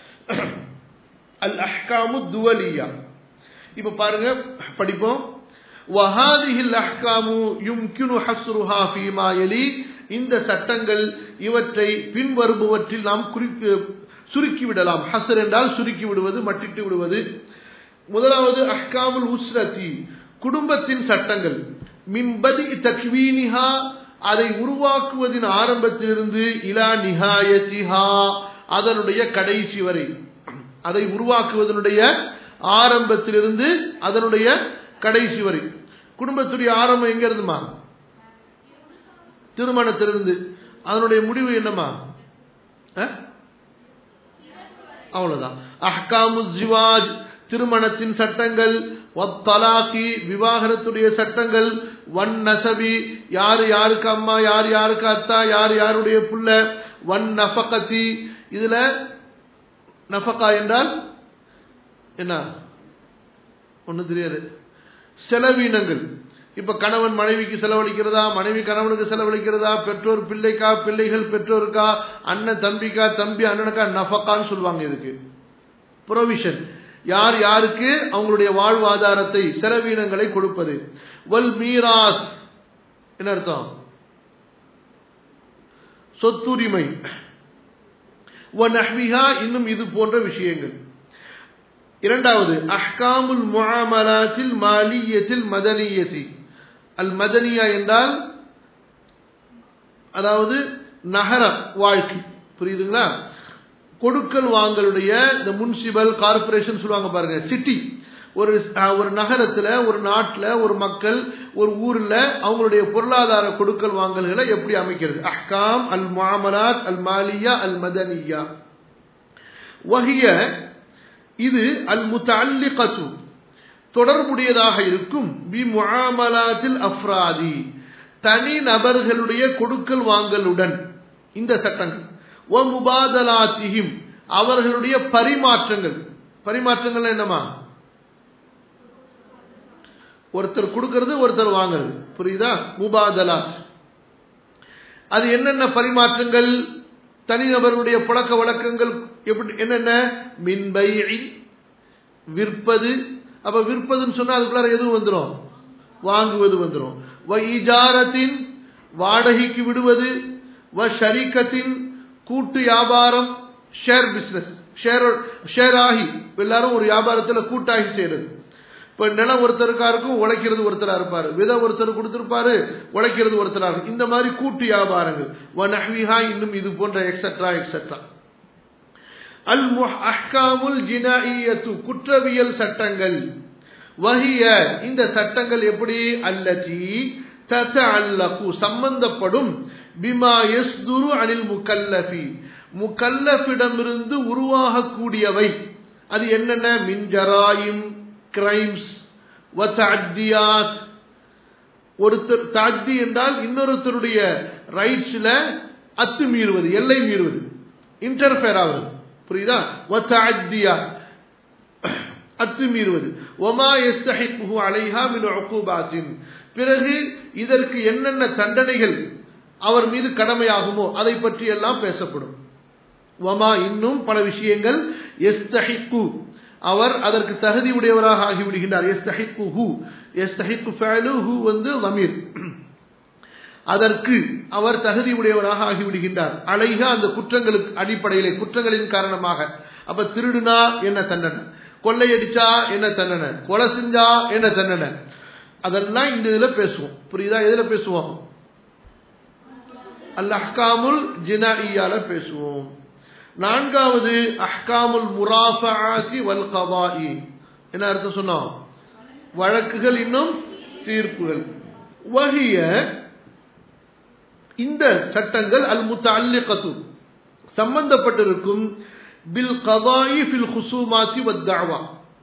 அல் அஹ்காமு துவலியா இப்ப பாருங்க படிப்போம் வஹாதிஹில் அஹ்காமு யும்கினு ஹஸ்ருஹா ஃபீமா யலி இந்த சட்டங்கள் இவற்றை பின்வருபவற்றில் நாம் குறிப்பு சுருக்கி விடலாம் ஹசர் என்றால் சுருக்கி விடுவது மட்டிட்டு விடுவது முதலாவது அஹ்காமுல் உஸ்ரதி குடும்பத்தின் சட்டங்கள் மின்பதி தக்வீனிஹா அதை உருவாக்குவதின் ஆரம்பத்திலிருந்து இலா நிகாயத்திஹா அதனுடைய கடைசி வரை அதை உருவாக்குவதனுடைய ஆரம்பத்திலிருந்து அதனுடைய கடைசி வரை குடும்பத்துடைய ஆரம்பம் எங்க இருந்துமா திருமணத்திலிருந்து அதனுடைய முடிவு என்னமா அவ்வளவுதான் அஹ்காமு ஜிவாஜ் திருமணத்தின் சட்டங்கள் தலாக்கி விவாகரத்துடைய சட்டங்கள் வன் நசபி யாரு யாருக்கு அம்மா யார் யாருக்கு அத்தா யார் யாருடைய புள்ள வன் நஃபகத்தி இதுல நஃபகா என்றால் என்ன ஒண்ணு தெரியாது செலவீனங்கள் இப்ப கணவன் மனைவிக்கு செலவழிக்கிறதா மனைவி கணவனுக்கு செலவழிக்கிறதா பெற்றோர் பிள்ளைக்கா பிள்ளைகள் பெற்றோருக்கா அண்ணன் தம்பிக்கா தம்பி அண்ணனுக்கா நஃபக்கான்னு சொல்லுவாங்க இதுக்கு ப்ரொவிஷன் யார் யாருக்கு அவங்களுடைய வாழ்வாதாரத்தை செலவீனங்களை கொடுப்பது வல் மீராஸ் என்ன அர்த்தம் சொத்துரிமை நஹ்விஹா இன்னும் இது போன்ற விஷயங்கள் இரண்டாவது அஹ்காமுல் முஆமலாத்தில் மாலியத்தில் மதனியத்தி அல் மதனியா என்றால் அதாவது நகர வாழ்க்கை புரியுதுங்களா கொடுக்கல் வாங்கலுடைய இந்த முன்சிபல் கார்பரேஷன் சொல்லுவாங்க பாருங்க சிட்டி ஒரு ஒரு நகரத்துல ஒரு நாட்டில் ஒரு மக்கள் ஒரு ஊர்ல அவங்களுடைய பொருளாதார கொடுக்கல் வாங்கல்களை எப்படி அமைக்கிறது அஹ்காம் அல் முஆமலாத் அல் மாலியா அல் மதனியா வகிய இது அல் முத்தல்லிகத்து தொடர்புடையதாக இருக்கும் பி முஆமலாத்தில் அஃப்ராதி தனி நபர்களுடைய கொடுக்கல் வாங்கலுடன் இந்த சட்டங்கள் ஓ முபாதலாத்தியும் அவர்களுடைய பரிமாற்றங்கள் பரிமாற்றங்கள் என்னமா ஒருத்தர் கொடுக்கிறது ஒருத்தர் வாங்குறது புரியுதா முபாதலாத் அது என்னென்ன பரிமாற்றங்கள் தனிநபருடைய பழக்க வழக்கங்கள் எப்படி என்னென்ன மின்பை விற்பது அப்ப விற்பதுன்னு சொன்னா அதுக்குள்ளார எதுவும் வந்துடும் வாங்குவது வந்துடும் வ இஜாரத்தின் வாடகைக்கு விடுவது வ ஷரீக்கத்தின் கூட்டு வியாபாரம் ஷேர் பிசினஸ் ஷேர் ஷேர் ஆகி எல்லாரும் ஒரு வியாபாரத்தில் கூட்டாகி செய்யறது இப்ப நிலம் ஒருத்தருக்கா இருக்கும் உழைக்கிறது ஒருத்தரா இருப்பாரு விதை ஒருத்தர் கொடுத்திருப்பாரு உழைக்கிறது ஒருத்தரா இருக்கும் இந்த மாதிரி கூட்டு வியாபாரங்கள் வனஹ்விஹா இன்னும் இது போன்ற எக்ஸெட்ரா எக்ஸெட்ரா அல் அஹ்காமுல் ஜினாயியத்து குற்றவியல் சட்டங்கள் வஹிய இந்த சட்டங்கள் எப்படி அல்லதி தத அல்லகு சம்பந்தப்படும் பிமா யஸ்துரு அனில் முக்கல்லஃபி முக்கல்லஃபிடமிருந்து உருவாகக்கூடியவை அது என்னென்ன மின்ஜராயும் கிரைம்ஸ் வத்தாத்தியாத் ஒருத்தர் தாத்தி என்றால் இன்னொருத்தருடைய ரைட்ஸ்ல அத்து மீறுவது எல்லை மீறுவது இன்டர்ஃபேர் ஆகுது புரியுதா வத்தாத்தியாத் அத்து மீறுவது ஒமா எஸ்தஹிக்குஹு அலைஹா மின் உக்கூபாத்தின் பிறகு இதற்கு என்னென்ன தண்டனைகள் அவர் மீது கடமையாகுமோ அதை பற்றி எல்லாம் பேசப்படும் வமா இன்னும் பல விஷயங்கள் எஸ்தஹிக்கு அவர் அதற்கு தகுதி உடையவராக ஆகிவிடுகின்றார் எஸ்தஹிக்கு ஹூ எஸ்தஹிக்கு ஃபேலு ஹூ வந்து லமீர் அதற்கு அவர் தகுதி உடையவராக ஆகிவிடுகின்றார் அலைக அந்த குற்றங்களுக்கு அடிப்படையிலே குற்றங்களின் காரணமாக அப்ப திருடுனா என்ன தண்டனை கொள்ளையடிச்சா என்ன தண்டனை கொலை செஞ்சா என்ன தண்டனை அதெல்லாம் இந்த இதுல பேசுவோம் புரியுதா எதுல பேசுவோம் அல் அஹ்காமுல் ஜினாஇயால பேசுவோம் நான்காவது அஹ்காமுல் முராஃபாத்தி வல் கவாயி என்ன அர்த்தம் சொன்னோம் வழக்குகள் இன்னும் தீர்ப்புகள் வகிய இந்த சட்டங்கள் அல் முத்தல்லிகத்து சம்பந்தப்பட்டிருக்கும் பில் கவாயி ஃபில் ஹுசூமாத்தி வத்தாவா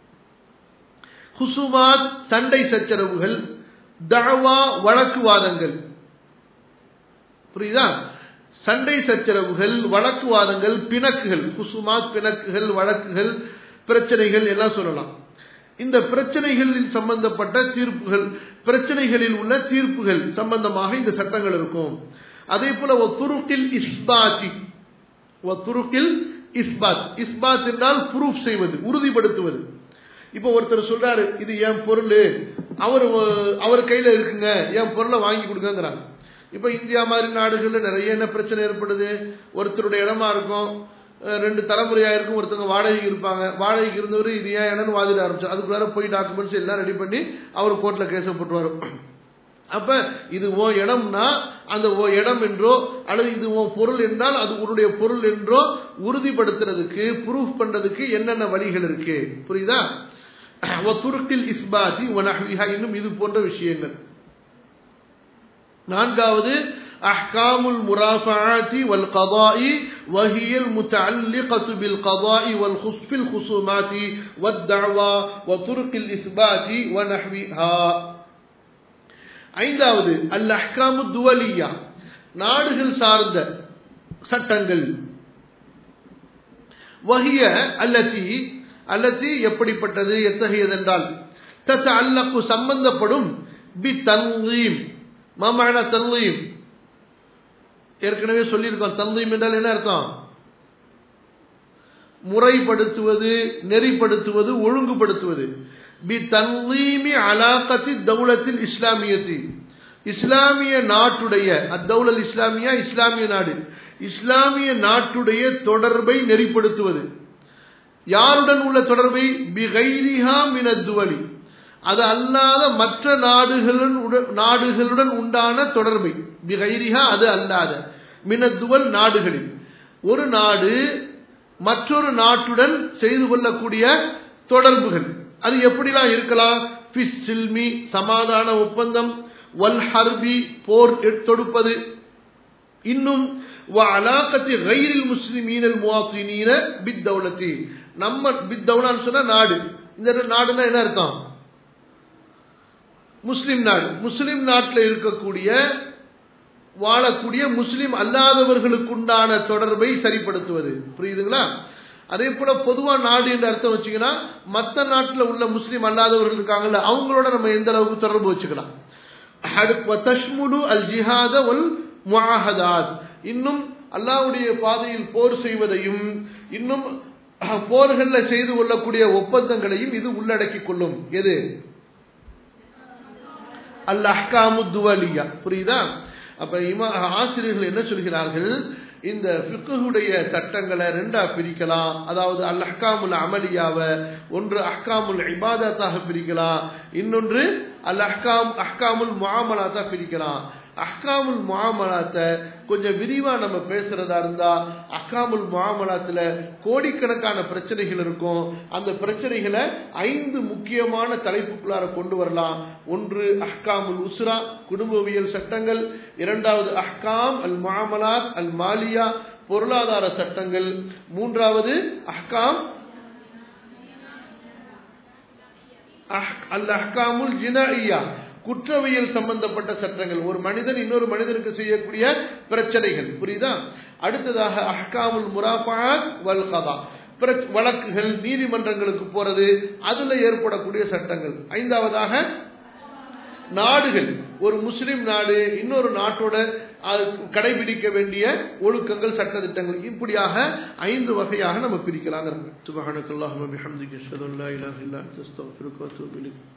ஹுசுமாத் சண்டை சச்சரவுகள் தாவா வழக்குவாதங்கள் புரியுதா சண்டை சச்சரவுகள் வழக்குவாதங்கள் பிணக்குகள் குசுமாத் பிணக்குகள் வழக்குகள் பிரச்சனைகள் எல்லாம் சொல்லலாம் இந்த பிரச்சனைகளில் சம்பந்தப்பட்ட தீர்ப்புகள் பிரச்சனைகளில் உள்ள தீர்ப்புகள் சம்பந்தமாக இந்த சட்டங்கள் இருக்கும் அதே போல துருக்கில் இஸ்பாத்தி துருக்கில் இஸ்பாத் இஸ்பாத் என்றால் ப்ரூஃப் செய்வது உறுதிப்படுத்துவது இப்போ ஒருத்தர் சொல்றாரு இது என் பொருள் அவர் அவர் கையில இருக்குங்க என் பொருளை வாங்கி கொடுங்கிறாங்க இப்போ இந்தியா மாதிரி நாடுகளில் நிறைய என்ன பிரச்சனை ஏற்படுது ஒருத்தருடைய இடமா இருக்கும் ரெண்டு தலைமுறையா இருக்கும் ஒருத்தவங்க வாடகைக்கு இருப்பாங்க வாடகைக்கு இருந்தவர் இது ஏன் இடம்னு வாதிட ஆரம்பிச்சு அதுக்குள்ளார போய் டாக்குமெண்ட்ஸ் எல்லாம் ரெடி பண்ணி அவர் கோர்ட்ல கேச போட்டுவார் அப்ப இது ஓ இடம்னா அந்த ஓ இடம் என்றோ அல்லது இது ஓ பொருள் என்றால் அது உன்னுடைய பொருள் என்றோ உறுதிப்படுத்துறதுக்கு ப்ரூஃப் பண்றதுக்கு என்னென்ன வழிகள் இருக்கு புரியுதா துருக்கில் இஸ்பாதி ஒனஹ்விஹா இன்னும் இது போன்ற விஷயங்கள் நான்காவது أحكام المرافعات والقضاء وهي المتعلقة بالقضاء والخص في الخصومات والدعوى وطرق الإثبات ونحوها ஐந்தாவது அல் அஹ்காமு துவலியா நாடுகள் சார்ந்த சட்டங்கள் வகிய அல்லத்தி அல்லத்தி எப்படிப்பட்டது எத்தகையதென்றால் தத்த அல்லக்கு சம்பந்தப்படும் பி தன்லீம் மாமான தன்லீம் ஏற்கனவே சொல்லியிருக்கோம் தன்லீம் என்றால் என்ன அர்த்தம் முறைப்படுத்துவது நெறிப்படுத்துவது ஒழுங்குபடுத்துவது பி தன்லீமி அலாக்கத்தி தௌலத்தில் இஸ்லாமியத்தி இஸ்லாமிய நாட்டுடைய அத்தௌலல் இஸ்லாமியா இஸ்லாமிய நாடு இஸ்லாமிய நாட்டுடைய தொடர்பை நெறிப்படுத்துவது யாருடன் உள்ள தொடர்பை பிகைரிஹா மினத்துவலி அது அல்லாத மற்ற நாடுகளுடன் நாடுகளுடன் உண்டான தொடர்பை பிகைரிஹா அது அல்லாத மினத்துவல் நாடுகளில் ஒரு நாடு மற்றொரு நாட்டுடன் செய்து கொள்ளக்கூடிய தொடர்புகள் அது எப்படிலாம் இருக்கலாம் ஃபிஸ் சில்மி சமாதான ஒப்பந்தம் வல் ஹர்பி போர் தொடுப்பது இன்னும் அலாக்கத்தி கைரில் முஸ்லிமீனல் முவாசினீன பித் தௌலத்தி நம்ம பித் தௌலான்னு சொன்னா நாடு இந்த நாடுனா என்ன அர்த்தம் முஸ்லிம் நாடு முஸ்லிம் நாட்டில் இருக்கக்கூடிய வாழக்கூடிய முஸ்லிம் அல்லாதவர்களுக்குண்டான தொடர்பை சரிப்படுத்துவது புரியுதுங்களா அதே போல பொதுவா நாடு என்ற அர்த்தம் வச்சுங்கன்னா மற்ற நாட்டில் உள்ள முஸ்லீம் அல்லாதவர்கள் இருக்காங்கல்ல அவங்களோட நம்ம எந்த அளவுக்கு தொடர்பு வச்சுக்கலாம் தஷ்முடு அல் ஜிஹாத ஒல் முஹதாத் இன்னும் அல்லாவுடைய பாதையில் போர் செய்வதையும் இன்னும் போர்கள்ல செய்து கொள்ளக்கூடிய ஒப்பந்தங்களையும் இது உள்ளடக்கிக் கொள்ளும் எது அல் அஹ்காமு துவலியா புரியுதா அப்ப இமா ஆசிரியர்கள் என்ன சொல்கிறார்கள் இந்த ஃபிக்குடைய சட்டங்களை ரெண்டா பிரிக்கலாம் அதாவது அல் அஹ்காமுல் அமலியாவை ஒன்று அஹ்காமுல் இபாதத்தாக பிரிக்கலாம் இன்னொன்று அல் அஹ்காம் அஹ்காமுல் முஆமலாத்தா பிரிக்கலாம் அஹ்காமுல் முஆமலாத்தை கொஞ்சம் விரிவா நம்ம பேசுறதா இருந்தா அஹ்காமுல் முஆமலாத்துல கோடிக்கணக்கான பிரச்சனைகள் இருக்கும் அந்த பிரச்சனைகளை ஐந்து முக்கியமான தலைப்புக்குள்ளார கொண்டு வரலாம் ஒன்று அஹ்காமுல் உஸ்ரா குடும்பவியல் சட்டங்கள் இரண்டாவது அஹ்காம் அல் முஆமலாத் அல் மாலியா பொருளாதார சட்டங்கள் மூன்றாவது அஹ்காம் அல் அஹ்காமுல் ஜினாஇயா குற்றவியல் சம்பந்தப்பட்ட சட்டங்கள் ஒரு மனிதன் இன்னொரு மனிதனுக்கு செய்யக்கூடிய பிரச்சனைகள் புரியுதா அடுத்ததாக அஹ்காமுல் முராபாத் வல் கதா வழக்குகள் நீதிமன்றங்களுக்கு போறது அதுல ஏற்படக்கூடிய சட்டங்கள் ஐந்தாவதாக நாடுகள் ஒரு முஸ்லிம் நாடு இன்னொரு நாட்டோட கடைபிடிக்க வேண்டிய ஒழுக்கங்கள் சட்டத்திட்டங்கள் இப்படியாக ஐந்து வகையாக நம்ம பிரிக்கலாங்கிறாங்க சுபஹானக்கல்லாஹு பிஹம்திக அஷ்ஹது அல்லா இலாஹ இல்லா அன்த அஸ்தக்ஃபிருக வ அத்தூபு இலைக்